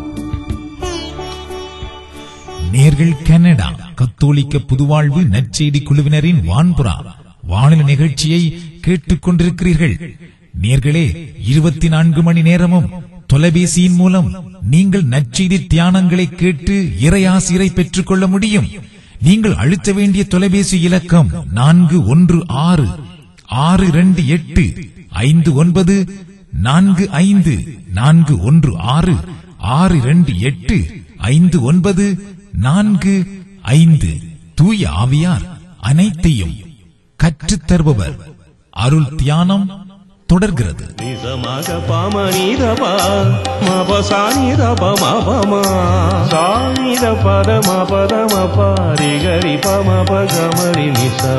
நேர்கள் கனடா கத்தோலிக்க புதுவாழ்வு நற்செய்தி குழுவினரின் வான்புறா வானிலை நிகழ்ச்சியை கேட்டுக்கொண்டிருக்கிறீர்கள் நேர்களே இருபத்தி நான்கு மணி நேரமும் தொலைபேசியின் மூலம் நீங்கள் நற்செய்தி தியானங்களை கேட்டு இறையாசிரை பெற்றுக் கொள்ள முடியும் நீங்கள் அழுத்த வேண்டிய தொலைபேசி இலக்கம் நான்கு ஒன்று ஆறு ஆறு இரண்டு எட்டு ஐந்து ஒன்பது நான்கு ஐந்து நான்கு ஒன்று ஆறு ஆறு இரண்டு எட்டு ஐந்து ஒன்பது நான்கு ஐந்து தூய ஆவியார் அனைத்தையும் கற்றுத் தருபவர் அருள் தியானம் தொடர்கிறது నిజమగ పమ నీరప మప సానిరప మపమ సానిర పద మపద మప రిగరి పమ పగమరి నిసా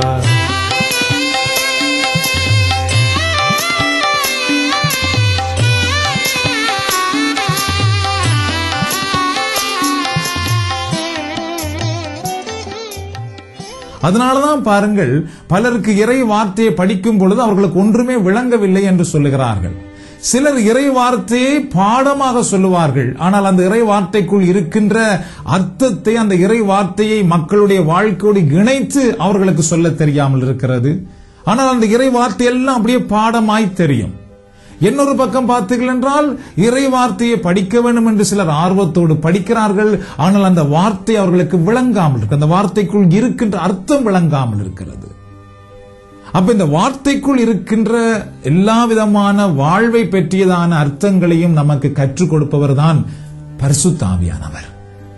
அதனாலதான் பாருங்கள் பலருக்கு இறை வார்த்தையை படிக்கும் பொழுது அவர்களுக்கு ஒன்றுமே விளங்கவில்லை என்று சொல்லுகிறார்கள் சிலர் இறை வார்த்தையை பாடமாக சொல்லுவார்கள் ஆனால் அந்த இறை வார்த்தைக்குள் இருக்கின்ற அர்த்தத்தை அந்த இறை வார்த்தையை மக்களுடைய வாழ்க்கையோடு இணைத்து அவர்களுக்கு சொல்ல தெரியாமல் இருக்கிறது ஆனால் அந்த இறை வார்த்தை எல்லாம் அப்படியே பாடமாய் தெரியும் இன்னொரு பக்கம் பார்த்தீர்கள் என்றால் இறை வார்த்தையை படிக்க வேண்டும் என்று சிலர் ஆர்வத்தோடு படிக்கிறார்கள் ஆனால் அந்த வார்த்தை அவர்களுக்கு விளங்காமல் இருக்கு அந்த வார்த்தைக்குள் இருக்கின்ற அர்த்தம் விளங்காமல் இருக்கிறது அப்ப இந்த வார்த்தைக்குள் இருக்கின்ற எல்லா விதமான வாழ்வை பற்றியதான அர்த்தங்களையும் நமக்கு கற்றுக் கொடுப்பவர் தான் பரிசுத்தாவியானவர்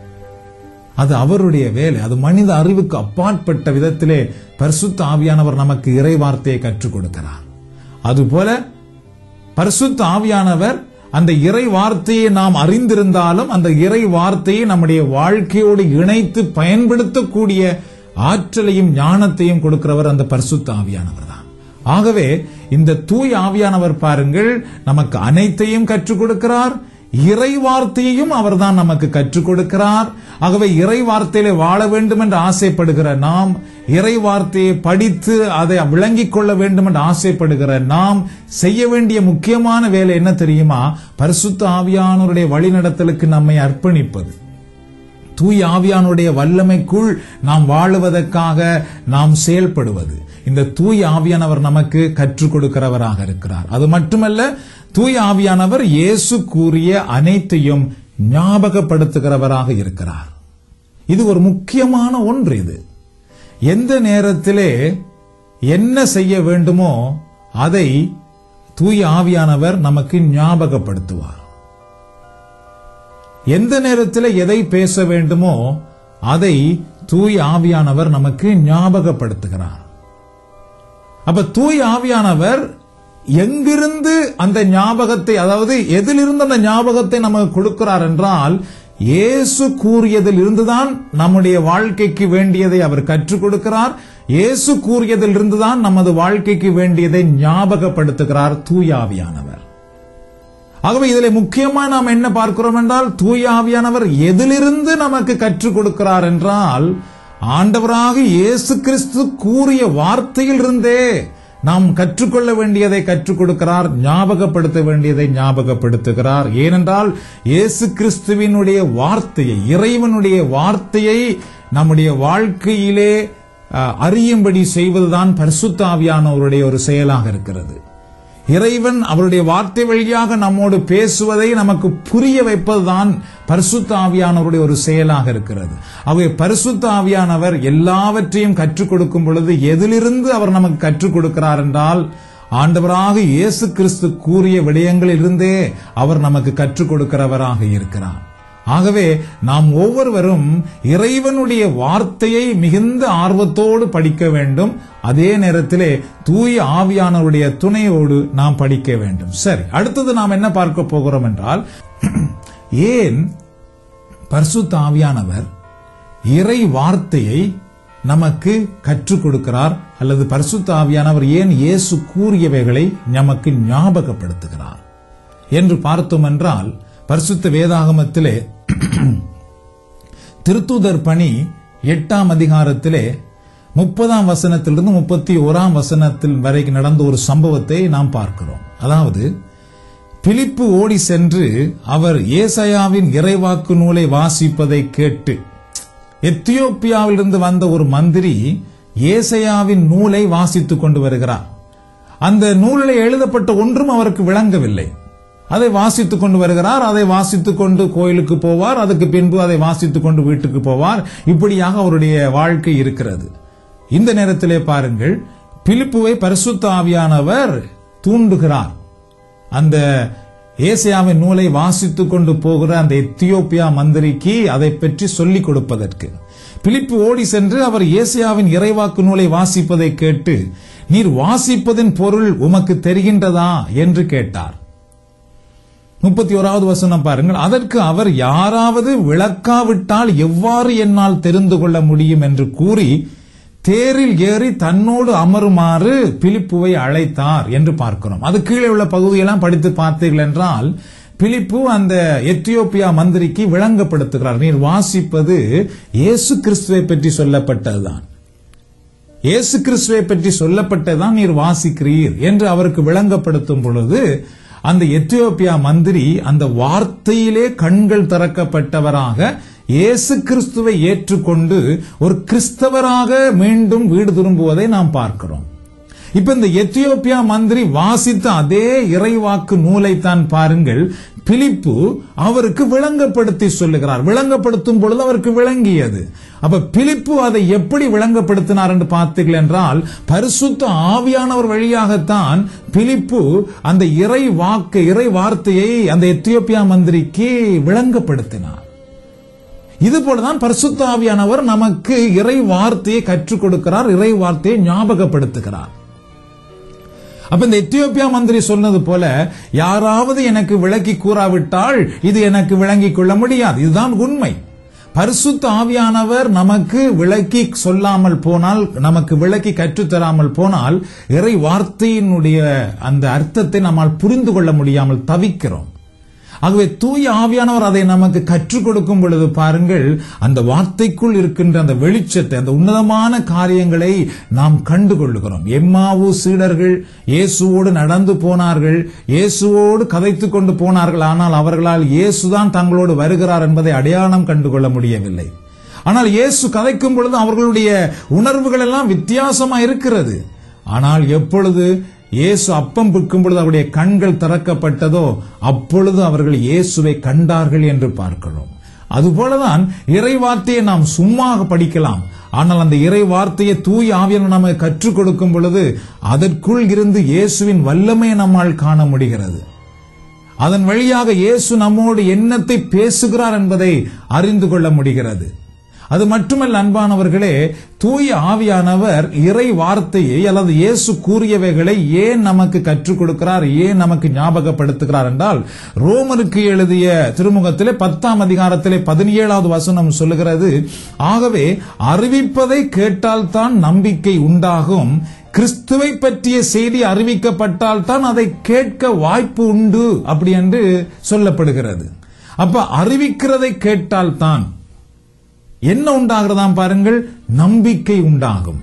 அது அவருடைய வேலை அது மனித அறிவுக்கு அப்பாற்பட்ட விதத்திலே பரிசுத்த ஆவியானவர் நமக்கு இறை வார்த்தையை கற்றுக் கொடுக்கிறார் அதுபோல பரிசுத்த ஆவியானவர் அந்த இறை வார்த்தையை நாம் அறிந்திருந்தாலும் அந்த இறை வார்த்தையை நம்முடைய வாழ்க்கையோடு இணைத்து பயன்படுத்தக்கூடிய ஆற்றலையும் ஞானத்தையும் கொடுக்கிறவர் அந்த பரிசுத்த ஆவியானவர் தான் ஆகவே இந்த தூய் ஆவியானவர் பாருங்கள் நமக்கு அனைத்தையும் கற்றுக் கொடுக்கிறார் இறை வார்த்தையையும் அவர்தான் நமக்கு கற்றுக் கொடுக்கிறார் ஆகவே இறை வார்த்தையிலே வாழ வேண்டும் என்று ஆசைப்படுகிற நாம் இறை வார்த்தையை படித்து அதை விளங்கிக் கொள்ள வேண்டும் என்று ஆசைப்படுகிற நாம் செய்ய வேண்டிய முக்கியமான வேலை என்ன தெரியுமா பரிசுத்த ஆவியானவருடைய வழிநடத்தலுக்கு நம்மை அர்ப்பணிப்பது தூய் ஆவியானுடைய வல்லமைக்குள் நாம் வாழுவதற்காக நாம் செயல்படுவது இந்த தூய் ஆவியானவர் நமக்கு கற்றுக் கொடுக்கிறவராக இருக்கிறார் அது மட்டுமல்ல தூய் ஆவியானவர் இயேசு கூறிய அனைத்தையும் ஞாபகப்படுத்துகிறவராக இருக்கிறார் இது ஒரு முக்கியமான ஒன்று இது எந்த நேரத்திலே என்ன செய்ய வேண்டுமோ அதை தூய் ஆவியானவர் நமக்கு ஞாபகப்படுத்துவார் எந்த நேரத்தில் எதை பேச வேண்டுமோ அதை தூய் ஆவியானவர் நமக்கு ஞாபகப்படுத்துகிறார் அப்ப தூய் ஆவியானவர் எங்கிருந்து அந்த ஞாபகத்தை அதாவது எதிலிருந்து அந்த ஞாபகத்தை நமக்கு கொடுக்கிறார் என்றால் இயேசு கூறியதில் இருந்துதான் நம்முடைய வாழ்க்கைக்கு வேண்டியதை அவர் கற்றுக் கொடுக்கிறார் இயேசு கூறியதில் இருந்துதான் நமது வாழ்க்கைக்கு வேண்டியதை ஞாபகப்படுத்துகிறார் தூய் ஆவியானவர் ஆகவே இதில் முக்கியமா நாம் என்ன பார்க்கிறோம் என்றால் தூய ஆவியானவர் எதிலிருந்து நமக்கு கற்றுக் கொடுக்கிறார் என்றால் ஆண்டவராக இயேசு கிறிஸ்து கூறிய வார்த்தையில் இருந்தே நாம் கற்றுக்கொள்ள வேண்டியதை கற்றுக் கொடுக்கிறார் ஞாபகப்படுத்த வேண்டியதை ஞாபகப்படுத்துகிறார் ஏனென்றால் இயேசு கிறிஸ்துவினுடைய வார்த்தையை இறைவனுடைய வார்த்தையை நம்முடைய வாழ்க்கையிலே அஹ், அறியும்படி செய்வதுதான் பரிசுத்த ஆவியானவருடைய ஒரு செயலாக இருக்கிறது இறைவன் அவருடைய வார்த்தை வழியாக நம்மோடு பேசுவதை நமக்கு புரிய வைப்பதுதான் பரிசுத்த ஆவியானவருடைய ஒரு செயலாக இருக்கிறது ஆகவே பரிசுத்த ஆவியானவர் எல்லாவற்றையும் கற்றுக் கொடுக்கும் பொழுது எதிலிருந்து அவர் நமக்கு கற்றுக் கொடுக்கிறார் என்றால் ஆண்டவராக இயேசு கிறிஸ்து கூறிய விடயங்களிலிருந்தே அவர் நமக்கு கற்றுக் கொடுக்கிறவராக இருக்கிறார் ஆகவே நாம் ஒவ்வொருவரும் இறைவனுடைய வார்த்தையை மிகுந்த ஆர்வத்தோடு படிக்க வேண்டும் அதே நேரத்திலே தூய ஆவியானவருடைய துணையோடு நாம் படிக்க வேண்டும் சரி அடுத்தது நாம் என்ன பார்க்க போகிறோம் என்றால் ஏன் பரிசுத்த ஆவியானவர் இறை வார்த்தையை நமக்கு கற்றுக் கொடுக்கிறார் அல்லது பரிசுத்த ஆவியானவர் ஏன் இயேசு கூறியவைகளை நமக்கு ஞாபகப்படுத்துகிறார் என்று பார்த்தோம் என்றால் பரிசுத்த வேதாகமத்திலே திருத்தூதர் பணி எட்டாம் அதிகாரத்திலே முப்பதாம் வசனத்திலிருந்து முப்பத்தி ஓராம் வசனத்தில் வரைக்கும் நடந்த ஒரு சம்பவத்தை நாம் பார்க்கிறோம் அதாவது பிலிப்பு ஓடி சென்று அவர் ஏசாயாவின் இறைவாக்கு நூலை வாசிப்பதை கேட்டு எத்தியோப்பியாவிலிருந்து வந்த ஒரு மந்திரி ஏசாயாவின் நூலை வாசித்துக் கொண்டு வருகிறார் அந்த நூலில் எழுதப்பட்ட ஒன்றும் அவருக்கு விளங்கவில்லை அதை வாசித்துக் கொண்டு வருகிறார் அதை வாசித்துக் கொண்டு கோயிலுக்கு போவார் அதுக்கு பின்பு அதை வாசித்துக் கொண்டு வீட்டுக்கு போவார் இப்படியாக அவருடைய வாழ்க்கை இருக்கிறது இந்த நேரத்திலே பாருங்கள் பிலிப்புவை பரிசுத்த ஆவியானவர் தூண்டுகிறார் அந்த ஏசியாவின் நூலை வாசித்துக் கொண்டு போகிற அந்த எத்தியோப்பியா மந்திரிக்கு அதை பற்றி சொல்லிக் கொடுப்பதற்கு பிலிப்பு ஓடி சென்று அவர் ஏசியாவின் இறைவாக்கு நூலை வாசிப்பதை கேட்டு நீர் வாசிப்பதின் பொருள் உமக்கு தெரிகின்றதா என்று கேட்டார் முப்பத்தி ஓராவது வசனம் பாருங்கள் அதற்கு அவர் யாராவது விளக்காவிட்டால் எவ்வாறு என்னால் தெரிந்து கொள்ள முடியும் என்று கூறி தேரில் ஏறி தன்னோடு அமருமாறு பிலிப்புவை அழைத்தார் என்று பார்க்கிறோம் அது கீழே உள்ள பகுதியெல்லாம் படித்து பார்த்தீர்கள் என்றால் பிலிப்பு அந்த எத்தியோப்பியா மந்திரிக்கு விளங்கப்படுத்துகிறார் நீர் வாசிப்பது இயேசு கிறிஸ்துவை பற்றி சொல்லப்பட்டதுதான் இயேசு கிறிஸ்துவை பற்றி சொல்லப்பட்டதான் நீர் வாசிக்கிறீர் என்று அவருக்கு விளங்கப்படுத்தும் பொழுது அந்த எத்தியோப்பியா மந்திரி அந்த வார்த்தையிலே கண்கள் திறக்கப்பட்டவராக இயேசு கிறிஸ்துவை ஏற்றுக்கொண்டு ஒரு கிறிஸ்தவராக மீண்டும் வீடு திரும்புவதை நாம் பார்க்கிறோம் இப்ப இந்த எத்தியோப்பியா மந்திரி வாசித்த அதே இறைவாக்கு நூலை தான் பாருங்கள் பிலிப்பு அவருக்கு விளங்கப்படுத்தி சொல்லுகிறார் விளங்கப்படுத்தும் பொழுது அவருக்கு விளங்கியது அப்ப பிலிப்பு அதை எப்படி விளங்கப்படுத்தினார் என்று பார்த்தீர்கள் என்றால் பரிசுத்த ஆவியானவர் வழியாகத்தான் பிலிப்பு அந்த இறை வாக்கு இறை வார்த்தையை அந்த எத்தியோப்பியா மந்திரிக்கு விளங்கப்படுத்தினார் இதுபோலதான் பரிசுத்த ஆவியானவர் நமக்கு இறை வார்த்தையை கற்றுக் கொடுக்கிறார் இறை வார்த்தையை ஞாபகப்படுத்துகிறார் அப்ப இந்த எத்தியோப்பியா மந்திரி சொன்னது போல யாராவது எனக்கு விளக்கி கூறாவிட்டால் இது எனக்கு விளங்கிக் கொள்ள முடியாது இதுதான் உண்மை பரிசுத்த ஆவியானவர் நமக்கு விளக்கி சொல்லாமல் போனால் நமக்கு விளக்கி கற்றுத்தராமல் போனால் இறை வார்த்தையினுடைய அந்த அர்த்தத்தை நம்மால் புரிந்து கொள்ள முடியாமல் தவிக்கிறோம் ஆகவே தூய ஆவியானவர் அதை நமக்கு கற்றுக் கொடுக்கும் பொழுது பாருங்கள் அந்த வார்த்தைக்குள் இருக்கின்ற அந்த வெளிச்சத்தை அந்த உன்னதமான காரியங்களை நாம் கண்டு கொள்ளுகிறோம் எம்மாவு சீடர்கள் இயேசுவோடு நடந்து போனார்கள் இயேசுவோடு கதைத்துக் கொண்டு போனார்கள் ஆனால் அவர்களால் இயேசுதான் தங்களோடு வருகிறார் என்பதை அடையாளம் கண்டு கொள்ள முடியவில்லை ஆனால் இயேசு கதைக்கும் பொழுது அவர்களுடைய உணர்வுகள் எல்லாம் வித்தியாசமா இருக்கிறது ஆனால் எப்பொழுது இயேசு அப்பம் பிற்கும் பொழுது அவருடைய கண்கள் திறக்கப்பட்டதோ அப்பொழுது அவர்கள் இயேசுவை கண்டார்கள் என்று பார்க்கிறோம் அதுபோலதான் இறை வார்த்தையை நாம் சும்மா படிக்கலாம் ஆனால் அந்த இறை வார்த்தையை தூய் ஆவியான நமக்கு கற்றுக் கொடுக்கும் பொழுது அதற்குள் இருந்து இயேசுவின் வல்லமையை நம்மால் காண முடிகிறது அதன் வழியாக இயேசு நம்மோடு என்னத்தை பேசுகிறார் என்பதை அறிந்து கொள்ள முடிகிறது அது மட்டுமல்ல அன்பானவர்களே தூய ஆவியானவர் இறை வார்த்தையை அல்லது இயேசு கூறியவைகளை ஏன் நமக்கு கற்றுக் கொடுக்கிறார் ஏன் நமக்கு ஞாபகப்படுத்துகிறார் என்றால் ரோமருக்கு எழுதிய திருமுகத்திலே பத்தாம் அதிகாரத்திலே பதினேழாவது வசனம் சொல்லுகிறது ஆகவே அறிவிப்பதை கேட்டால்தான் நம்பிக்கை உண்டாகும் கிறிஸ்துவை பற்றிய செய்தி அறிவிக்கப்பட்டால் தான் அதை கேட்க வாய்ப்பு உண்டு அப்படி என்று சொல்லப்படுகிறது அப்ப அறிவிக்கிறதை கேட்டால்தான் என்ன உண்டாகிறதாம் பாருங்கள் நம்பிக்கை உண்டாகும்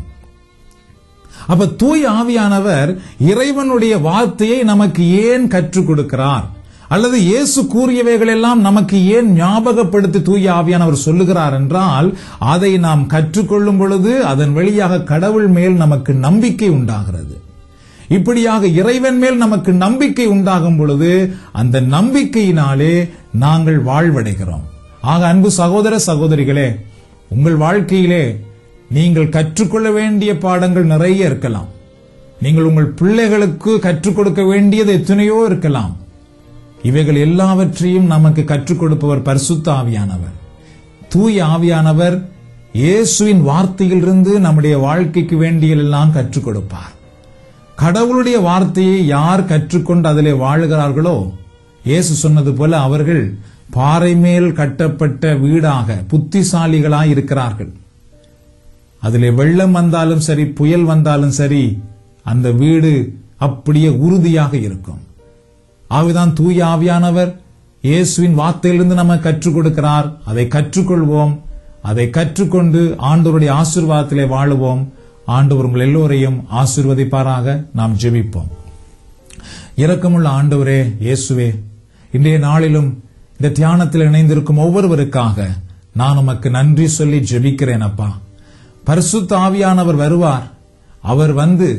அப்ப தூய் ஆவியானவர் இறைவனுடைய வார்த்தையை நமக்கு ஏன் கற்றுக் கொடுக்கிறார் அல்லது இயேசு கூறியவைகள் எல்லாம் நமக்கு ஏன் ஞாபகப்படுத்தி தூய ஆவியானவர் சொல்லுகிறார் என்றால் அதை நாம் கற்றுக்கொள்ளும் பொழுது அதன் வழியாக கடவுள் மேல் நமக்கு நம்பிக்கை உண்டாகிறது இப்படியாக இறைவன் மேல் நமக்கு நம்பிக்கை உண்டாகும் பொழுது அந்த நம்பிக்கையினாலே நாங்கள் வாழ்வடைகிறோம் ஆக அன்பு சகோதர சகோதரிகளே உங்கள் வாழ்க்கையிலே நீங்கள் கற்றுக்கொள்ள வேண்டிய பாடங்கள் நிறைய இருக்கலாம் நீங்கள் உங்கள் பிள்ளைகளுக்கு கற்றுக் கொடுக்க வேண்டியது எத்தனையோ இருக்கலாம் இவைகள் எல்லாவற்றையும் நமக்கு கற்றுக் கொடுப்பவர் பரிசுத்த ஆவியானவர் தூய ஆவியானவர் இயேசுவின் வார்த்தையிலிருந்து நம்முடைய வாழ்க்கைக்கு வேண்டியெல்லாம் கற்றுக் கொடுப்பார் கடவுளுடைய வார்த்தையை யார் கற்றுக்கொண்டு அதிலே வாழுகிறார்களோ இயேசு சொன்னது போல அவர்கள் பாறை மேல் கட்டப்பட்ட வீடாக புத்திசாலிகளாய் இருக்கிறார்கள் அதிலே வெள்ளம் வந்தாலும் சரி புயல் வந்தாலும் சரி அந்த வீடு அப்படியே உறுதியாக இருக்கும் ஆகவேதான் தூய ஆவியானவர் இயேசுவின் வார்த்தையிலிருந்து நம்ம கற்றுக் கொடுக்கிறார் அதை கற்றுக்கொள்வோம் அதை கற்றுக்கொண்டு ஆண்டவருடைய ஆசீர்வாதத்திலே வாழுவோம் ஆண்டவர் உங்கள் எல்லோரையும் ஆசீர்வதிப்பாராக நாம் ஜெபிப்போம் இரக்கமுள்ள ஆண்டவரே இயேசுவே இன்றைய நாளிலும் இந்த தியானத்தில் இணைந்திருக்கும் ஒவ்வொருவருக்காக நான் உமக்கு நன்றி சொல்லி ஜெபிக்கிறேன் அப்பா பரிசுத்த ஆவியானவர் வருவார் அவர் வந்து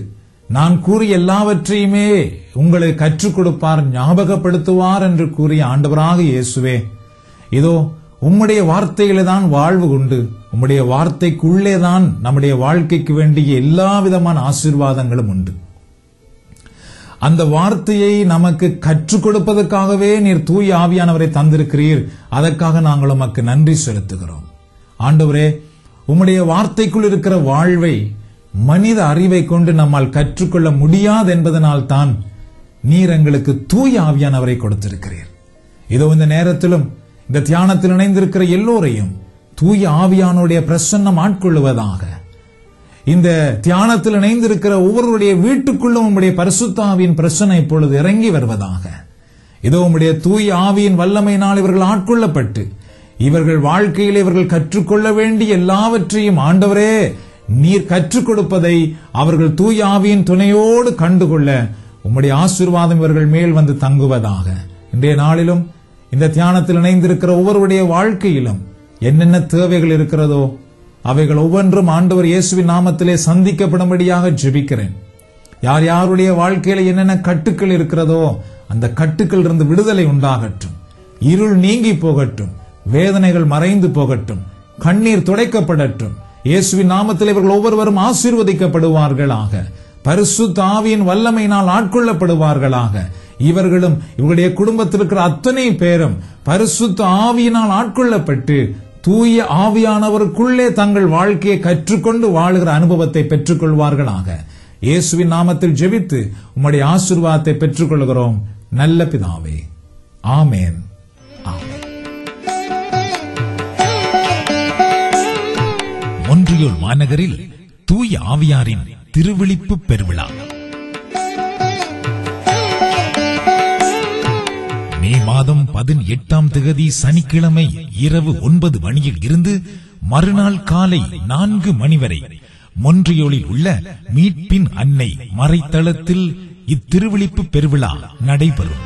நான் கூறிய எல்லாவற்றையுமே உங்களுக்கு கற்றுக் கொடுப்பார் ஞாபகப்படுத்துவார் என்று கூறிய ஆண்டவராக இயேசுவே இதோ உம்முடைய வார்த்தையிலே தான் வாழ்வு உண்டு உம்முடைய வார்த்தைக்குள்ளே தான் நம்முடைய வாழ்க்கைக்கு வேண்டிய எல்லா விதமான ஆசீர்வாதங்களும் உண்டு அந்த வார்த்தையை நமக்கு கற்றுக் கொடுப்பதற்காகவே நீர் தூய் ஆவியானவரை தந்திருக்கிறீர் அதற்காக நாங்கள் உமக்கு நன்றி செலுத்துகிறோம் ஆண்டவரே உம்முடைய வார்த்தைக்குள் இருக்கிற வாழ்வை மனித அறிவை கொண்டு நம்மால் கற்றுக்கொள்ள முடியாது என்பதனால் தான் நீர் எங்களுக்கு தூய் ஆவியானவரை கொடுத்திருக்கிறீர் இதோ இந்த நேரத்திலும் இந்த தியானத்தில் இணைந்திருக்கிற எல்லோரையும் தூய ஆவியானுடைய பிரசன்னம் ஆட்கொள்ளுவதாக இந்த தியானத்தில் இணைந்திருக்கிற ஒவ்வொருடைய வீட்டுக்குள்ளும் உம்முடைய பரிசுத்த ஆவியின் பிரச்சனை இப்பொழுது இறங்கி வருவதாக இதோ உம்முடைய தூய் ஆவியின் வல்லமையினால் இவர்கள் ஆட்கொள்ளப்பட்டு இவர்கள் வாழ்க்கையில் இவர்கள் கற்றுக்கொள்ள வேண்டிய எல்லாவற்றையும் ஆண்டவரே நீர் கற்றுக் கொடுப்பதை அவர்கள் தூய் ஆவியின் துணையோடு கண்டுகொள்ள உம்முடைய ஆசீர்வாதம் இவர்கள் மேல் வந்து தங்குவதாக இன்றைய நாளிலும் இந்த தியானத்தில் இணைந்திருக்கிற ஒவ்வொருடைய வாழ்க்கையிலும் என்னென்ன தேவைகள் இருக்கிறதோ அவைகள் ஒவ்வொன்றும் ஆண்டவர் இயேசுவின் நாமத்திலே சந்திக்கப்படும்படியாக ஜெபிக்கிறேன் யார் யாருடைய வாழ்க்கையில என்னென்ன கட்டுக்கள் இருக்கிறதோ அந்த கட்டுக்கள் இருந்து விடுதலை உண்டாகட்டும் இருள் நீங்கி போகட்டும் வேதனைகள் மறைந்து போகட்டும் கண்ணீர் துடைக்கப்படட்டும் இயேசுவின் நாமத்தில் இவர்கள் ஒவ்வொருவரும் ஆசீர்வதிக்கப்படுவார்களாக பரிசுத்த ஆவியின் வல்லமையினால் ஆட்கொள்ளப்படுவார்களாக இவர்களும் இவருடைய குடும்பத்தில் இருக்கிற அத்தனை பேரும் பரிசுத்த ஆவியினால் ஆட்கொள்ளப்பட்டு தூய ஆவியானவருக்குள்ளே தங்கள் வாழ்க்கையை கற்றுக்கொண்டு வாழுகிற அனுபவத்தை பெற்றுக் கொள்வார்களாக இயேசுவின் நாமத்தில் ஜெபித்து உம்முடைய ஆசீர்வாதத்தை பெற்றுக் கொள்கிறோம் நல்ல பிதாவே ஆமேன் ஆமேன் மொன்றியோல் மாநகரில் தூய ஆவியாரின் திருவிழிப்பு பெருவிழா மே மாதம் பதினெட்டாம் திகதி சனிக்கிழமை இரவு ஒன்பது மணியில் இருந்து மறுநாள் காலை நான்கு மணி வரை மொன்றியோலில் உள்ள மீட்பின் அன்னை மறைத்தளத்தில் இத்திருவிழிப்பு பெருவிழா நடைபெறும்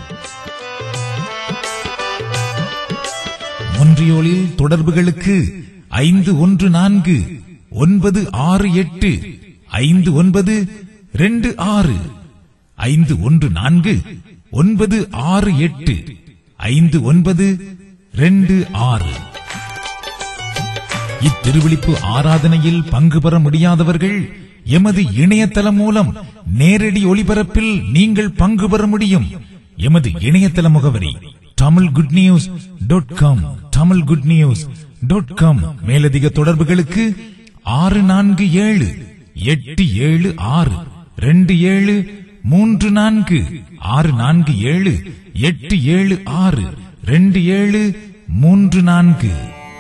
மொன்றியோலில் தொடர்புகளுக்கு ஐந்து ஒன்று நான்கு ஒன்பது ஆறு எட்டு ஐந்து ஒன்பது ரெண்டு ஆறு ஐந்து ஒன்று நான்கு ஒன்பது ஆறு எட்டு ஐந்து ஒன்பது ரெண்டு ஆறு இத்திருவிழிப்பு ஆராதனையில் பங்கு பெற முடியாதவர்கள் எமது இணையதளம் மூலம் நேரடி ஒளிபரப்பில் நீங்கள் பங்கு பெற முடியும் எமது இணையதள முகவரி Tamil good news dot com Tamil good news dot com மேலதிக தொடர்புகளுக்கு ஆறு நான்கு ஏழு எட்டு ஏழு ஆறு ரெண்டு ஏழு மூன்று நான்கு ஆறு நான்கு ஏழு எட்டு ஏழு ஆறு ரெண்டு ஏழு மூன்று நான்கு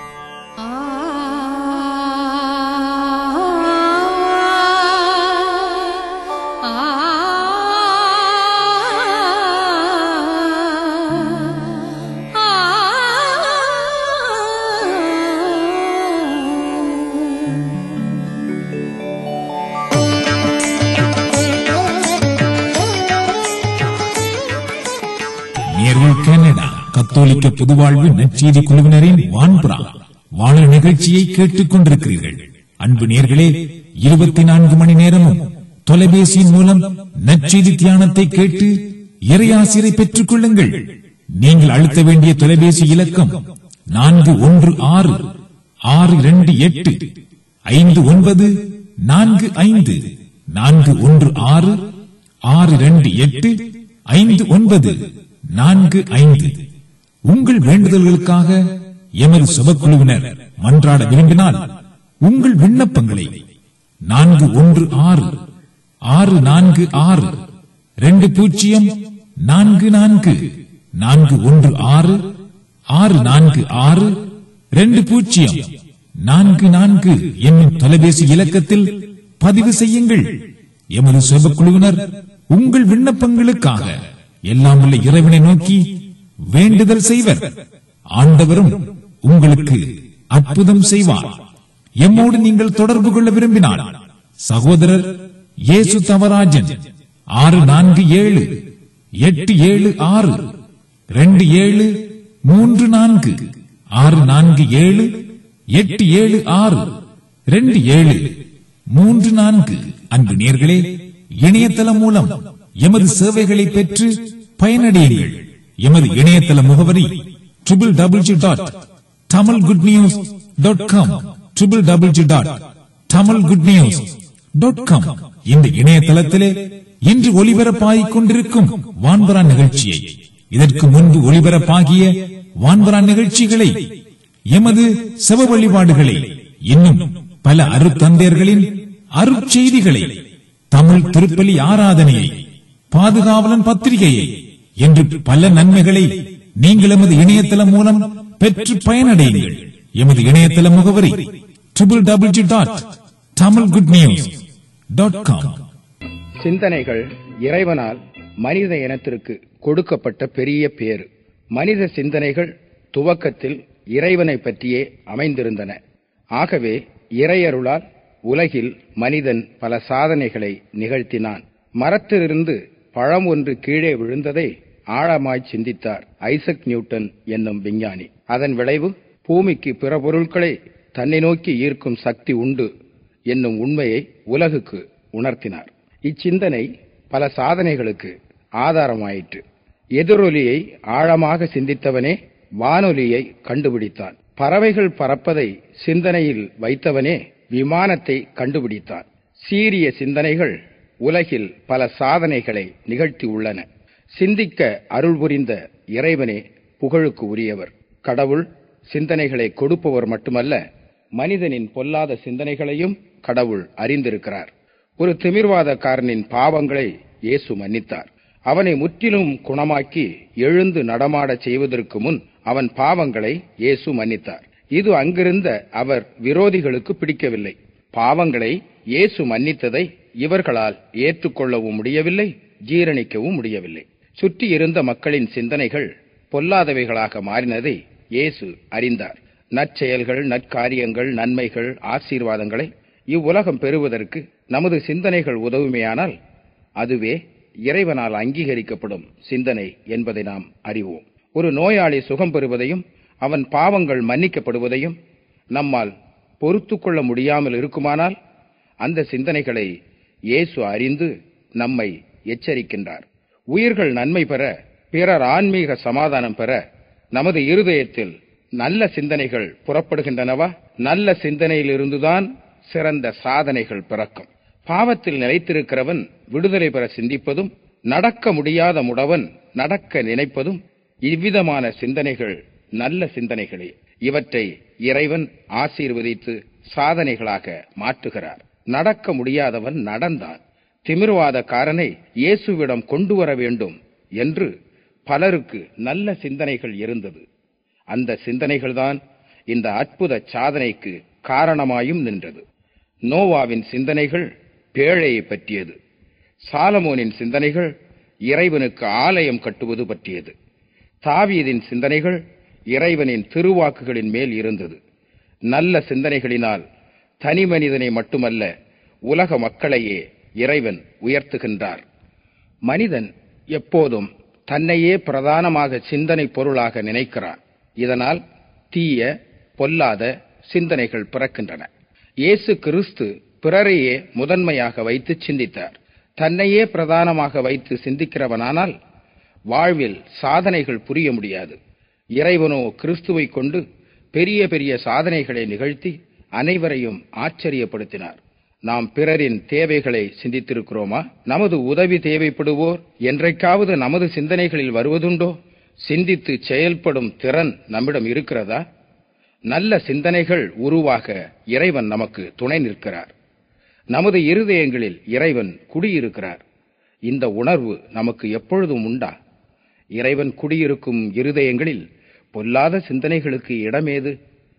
நேர்கள் கனடா கத்தோலிக்க பொதுவாழ்வு நற்செய்தி குழுவினரின் வான்புறா வாழ நிகழ்ச்சியை கேட்டுக் கொண்டிருக்கிறீர்கள் அன்பு நேர்களே இருபத்தி நான்கு மணி நேரமும் தொலைபேசியின் மூலம் நற்செய்தி தியானத்தை கேட்டு இறையாசிரை பெற்றுக் கொள்ளுங்கள் நீங்கள் அழுத்த வேண்டிய தொலைபேசி இலக்கம் நான்கு ஒன்று ஆறு ஆறு இரண்டு எட்டு ஐந்து ஒன்பது நான்கு ஐந்து நான்கு ஒன்று ஆறு ஆறு இரண்டு எட்டு ஐந்து ஒன்பது நான்கு ஐந்து உங்கள் வேண்டுதல்களுக்காக எமது சபக்குழுவினர் மன்றாட விரும்பினால் உங்கள் விண்ணப்பங்களை நான்கு ஒன்று ஆறு ஆறு நான்கு ஆறு ரெண்டு பூஜ்ஜியம் நான்கு நான்கு நான்கு ஒன்று ஆறு ஆறு நான்கு ஆறு ரெண்டு பூஜ்ஜியம் நான்கு நான்கு என்னும் தொலைபேசி இலக்கத்தில் பதிவு செய்யுங்கள் எமது செபக்குழுவினர் உங்கள் விண்ணப்பங்களுக்காக எல்லாம் உள்ள இறைவனை நோக்கி வேண்டுதல் செய்வர் ஆண்டவரும் உங்களுக்கு அற்புதம் செய்வார் எம்மோடு நீங்கள் தொடர்பு கொள்ள விரும்பினால் சகோதரர் இயேசு தவராஜன் ஆறு நான்கு ஏழு எட்டு ஏழு ஆறு ரெண்டு ஏழு மூன்று நான்கு ஆறு நான்கு ஏழு எட்டு ஏழு ஆறு ரெண்டு ஏழு மூன்று நான்கு அன்பு நேர்களே இணையதளம் மூலம் எமது சேவைகளை பெற்று பயனடையுங்கள் எமது இணையதள முகவரி triple double G dot Tamil good news dot com triple double G dot Tamil good news dot com இந்த இணையதளத்திலே இன்று ஒளிபரப்பாகிக் கொண்டிருக்கும் வான்பரா நிகழ்ச்சியை இதற்கு முன்பு ஒளிபரப்பாகிய வான்பரா நிகழ்ச்சிகளை எமது செவ வழிபாடுகளை இன்னும் பல அருத்தந்தையர்களின் அருட்செய்திகளை தமிழ் திருப்பலி ஆராதனையை பாதுகாவலன் பத்திரிகையை என்று பல நன்மைகளை நீங்கள் எமது இணையதளம் மூலம் பெற்று பயனடையுங்கள் எமது இணையதள முகவரி triple double G dot Tamil good news dot com சிந்தனைகள் இறைவனால் மனித இனத்திற்கு கொடுக்கப்பட்ட பெரிய பேறு மனித சிந்தனைகள் துவக்கத்தில் இறைவனை பற்றியே அமைந்திருந்தன ஆகவே இறையருளால் உலகில் மனிதன் பல சாதனைகளை நிகழ்த்தினான் மரத்திலிருந்து பழம் ஒன்று கீழே விழுந்ததை ஆழமாய் சிந்தித்தார் ஐசக் நியூட்டன் என்னும் விஞ்ஞானி அதன் விளைவு பூமிக்கு பிற பொருட்களை தன்னை நோக்கி ஈர்க்கும் சக்தி உண்டு என்னும் உண்மையை உலகுக்கு உணர்த்தினார் இச்சிந்தனை பல சாதனைகளுக்கு ஆதாரமாயிற்று எதிரொலியை ஆழமாக சிந்தித்தவனே வானொலியை கண்டுபிடித்தான் பறவைகள் பறப்பதை சிந்தனையில் வைத்தவனே விமானத்தை கண்டுபிடித்தான் சீரிய சிந்தனைகள் உலகில் பல சாதனைகளை நிகழ்த்தி உள்ளன சிந்திக்க அருள் புரிந்த இறைவனே புகழுக்கு உரியவர் கடவுள் சிந்தனைகளை கொடுப்பவர் மட்டுமல்ல மனிதனின் பொல்லாத சிந்தனைகளையும் கடவுள் அறிந்திருக்கிறார் ஒரு திமிர்வாதக்காரனின் பாவங்களை இயேசு மன்னித்தார் அவனை முற்றிலும் குணமாக்கி எழுந்து நடமாடச் செய்வதற்கு முன் அவன் பாவங்களை இயேசு மன்னித்தார் இது அங்கிருந்த அவர் விரோதிகளுக்கு பிடிக்கவில்லை பாவங்களை இயேசு மன்னித்ததை இவர்களால் ஏற்றுக்கொள்ளவும் முடியவில்லை ஜீரணிக்கவும் முடியவில்லை சுற்றி இருந்த மக்களின் சிந்தனைகள் பொல்லாதவைகளாக மாறினதை இயேசு அறிந்தார் நற்செயல்கள் நற்காரியங்கள் நன்மைகள் ஆசீர்வாதங்களை இவ்வுலகம் பெறுவதற்கு நமது சிந்தனைகள் உதவுமையானால் அதுவே இறைவனால் அங்கீகரிக்கப்படும் சிந்தனை என்பதை நாம் அறிவோம் ஒரு நோயாளி சுகம் பெறுவதையும் அவன் பாவங்கள் மன்னிக்கப்படுவதையும் நம்மால் பொறுத்து கொள்ள முடியாமல் இருக்குமானால் அந்த சிந்தனைகளை இயேசு அறிந்து நம்மை எச்சரிக்கின்றார் உயிர்கள் நன்மை பெற பிறர் ஆன்மீக சமாதானம் பெற நமது இருதயத்தில் நல்ல சிந்தனைகள் புறப்படுகின்றனவா நல்ல சிந்தனையிலிருந்துதான் சிறந்த சாதனைகள் பிறக்கும் பாவத்தில் நிலைத்திருக்கிறவன் விடுதலை பெற சிந்திப்பதும் நடக்க முடியாத முடவன் நடக்க நினைப்பதும் இவ்விதமான சிந்தனைகள் நல்ல சிந்தனைகளே இவற்றை இறைவன் ஆசீர்வதித்து சாதனைகளாக மாற்றுகிறார் நடக்க முடியாதவன் நடந்தான் திமிர்வாதக்காரனை இயேசுவிடம் கொண்டு வர வேண்டும் என்று பலருக்கு நல்ல சிந்தனைகள் இருந்தது அந்த சிந்தனைகள்தான் இந்த அற்புத சாதனைக்கு காரணமாயும் நின்றது நோவாவின் சிந்தனைகள் பேழையை பற்றியது சாலமோனின் சிந்தனைகள் இறைவனுக்கு ஆலயம் கட்டுவது பற்றியது தாவீதின் சிந்தனைகள் இறைவனின் திருவாக்குகளின் மேல் இருந்தது நல்ல சிந்தனைகளினால் தனி மனிதனை மட்டுமல்ல உலக மக்களையே இறைவன் உயர்த்துகின்றார் மனிதன் எப்போதும் தன்னையே பிரதானமாக சிந்தனை பொருளாக நினைக்கிறான் இதனால் தீய பொல்லாத சிந்தனைகள் பிறக்கின்றன இயேசு கிறிஸ்து பிறரையே முதன்மையாக வைத்து சிந்தித்தார் தன்னையே பிரதானமாக வைத்து சிந்திக்கிறவனானால் வாழ்வில் சாதனைகள் புரிய முடியாது இறைவனோ கிறிஸ்துவை கொண்டு பெரிய பெரிய சாதனைகளை நிகழ்த்தி அனைவரையும் ஆச்சரியப்படுத்தினார் நாம் பிறரின் தேவைகளை சிந்தித்திருக்கிறோமா நமது உதவி தேவைப்படுவோர் என்றைக்காவது நமது சிந்தனைகளில் வருவதுண்டோ சிந்தித்து செயல்படும் திறன் நம்மிடம் இருக்கிறதா நல்ல சிந்தனைகள் உருவாக இறைவன் நமக்கு துணை நிற்கிறார் நமது இருதயங்களில் இறைவன் குடியிருக்கிறார் இந்த உணர்வு நமக்கு எப்பொழுதும் உண்டா இறைவன் குடியிருக்கும் இருதயங்களில் பொல்லாத சிந்தனைகளுக்கு இடமேது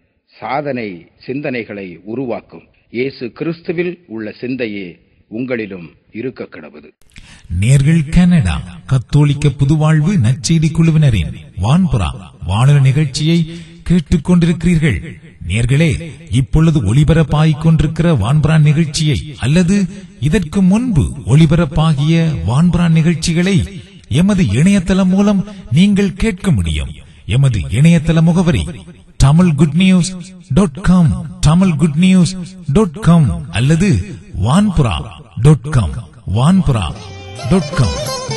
சாதனை சிந்தனைகளை உருவாக்கும் இயேசு கிறிஸ்துவில் உள்ள சிந்தையே உங்களிலும் இருக்க கிடவது நேர்கள் கனடா கத்தோலிக்க புதுவாழ்வு நற்செய்தி குழுவினரின் வான்புறா வானொலி நிகழ்ச்சியை கேட்டுக் கொண்டிருக்கிறீர்கள் நேர்களே இப்பொழுது ஒளிபரப்பாகிக் கொண்டிருக்கிற வான்புறா நிகழ்ச்சியை அல்லது இதற்கு முன்பு ஒளிபரப்பாகிய வான்புறா நிகழ்ச்சிகளை எமது இணையதளம் மூலம் நீங்கள் கேட்க முடியும் எமது இணையதள முகவரி Tamil good news dot com Tamil good news dot com அல்லது வான்புரா டாட் காம் வான்புரா டாட் காம்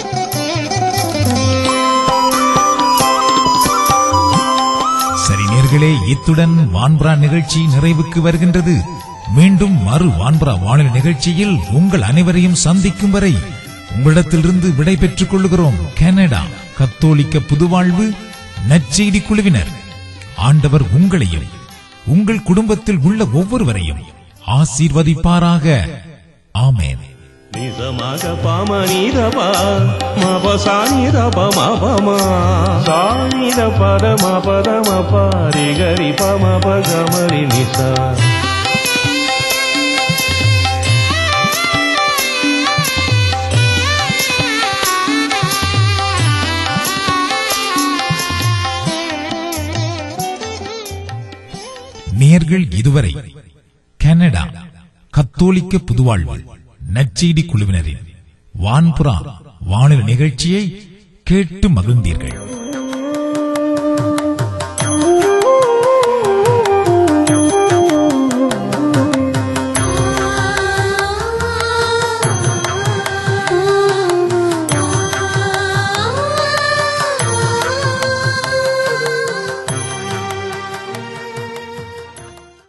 சரி நேர்களே இத்துடன் வான்புரா நிகழ்ச்சி நிறைவுக்கு வருகின்றது மீண்டும் மறு வான்புரா வானொலி நிகழ்ச்சியில் உங்கள் அனைவரையும் சந்திக்கும் வரை உங்களிடத்திலிருந்து விடை பெற்றுக் கொள்கிறோம் கனடா கத்தோலிக்க புதுவாழ்வு நற்செய்தி குழுவினர் ஆண்டவர் உங்களையும் உங்கள் குடும்பத்தில் உள்ள ஒவ்வொருவரையும் ஆசீர்வதிப்பாராக ஆமென் నిజమగ పామ నీరప మప సానిరప మపమ సానిర పద మపద మప రిగరి పమ పగమరి నిస நேர்கள் இதுவரை கனடா கத்தோலிக்க புதுவாழ்வு நற்செய்தி குழுவினரின் வான்புறா வானொலி நிகழ்ச்சியை கேட்டு மகிழ்ந்தீர்கள்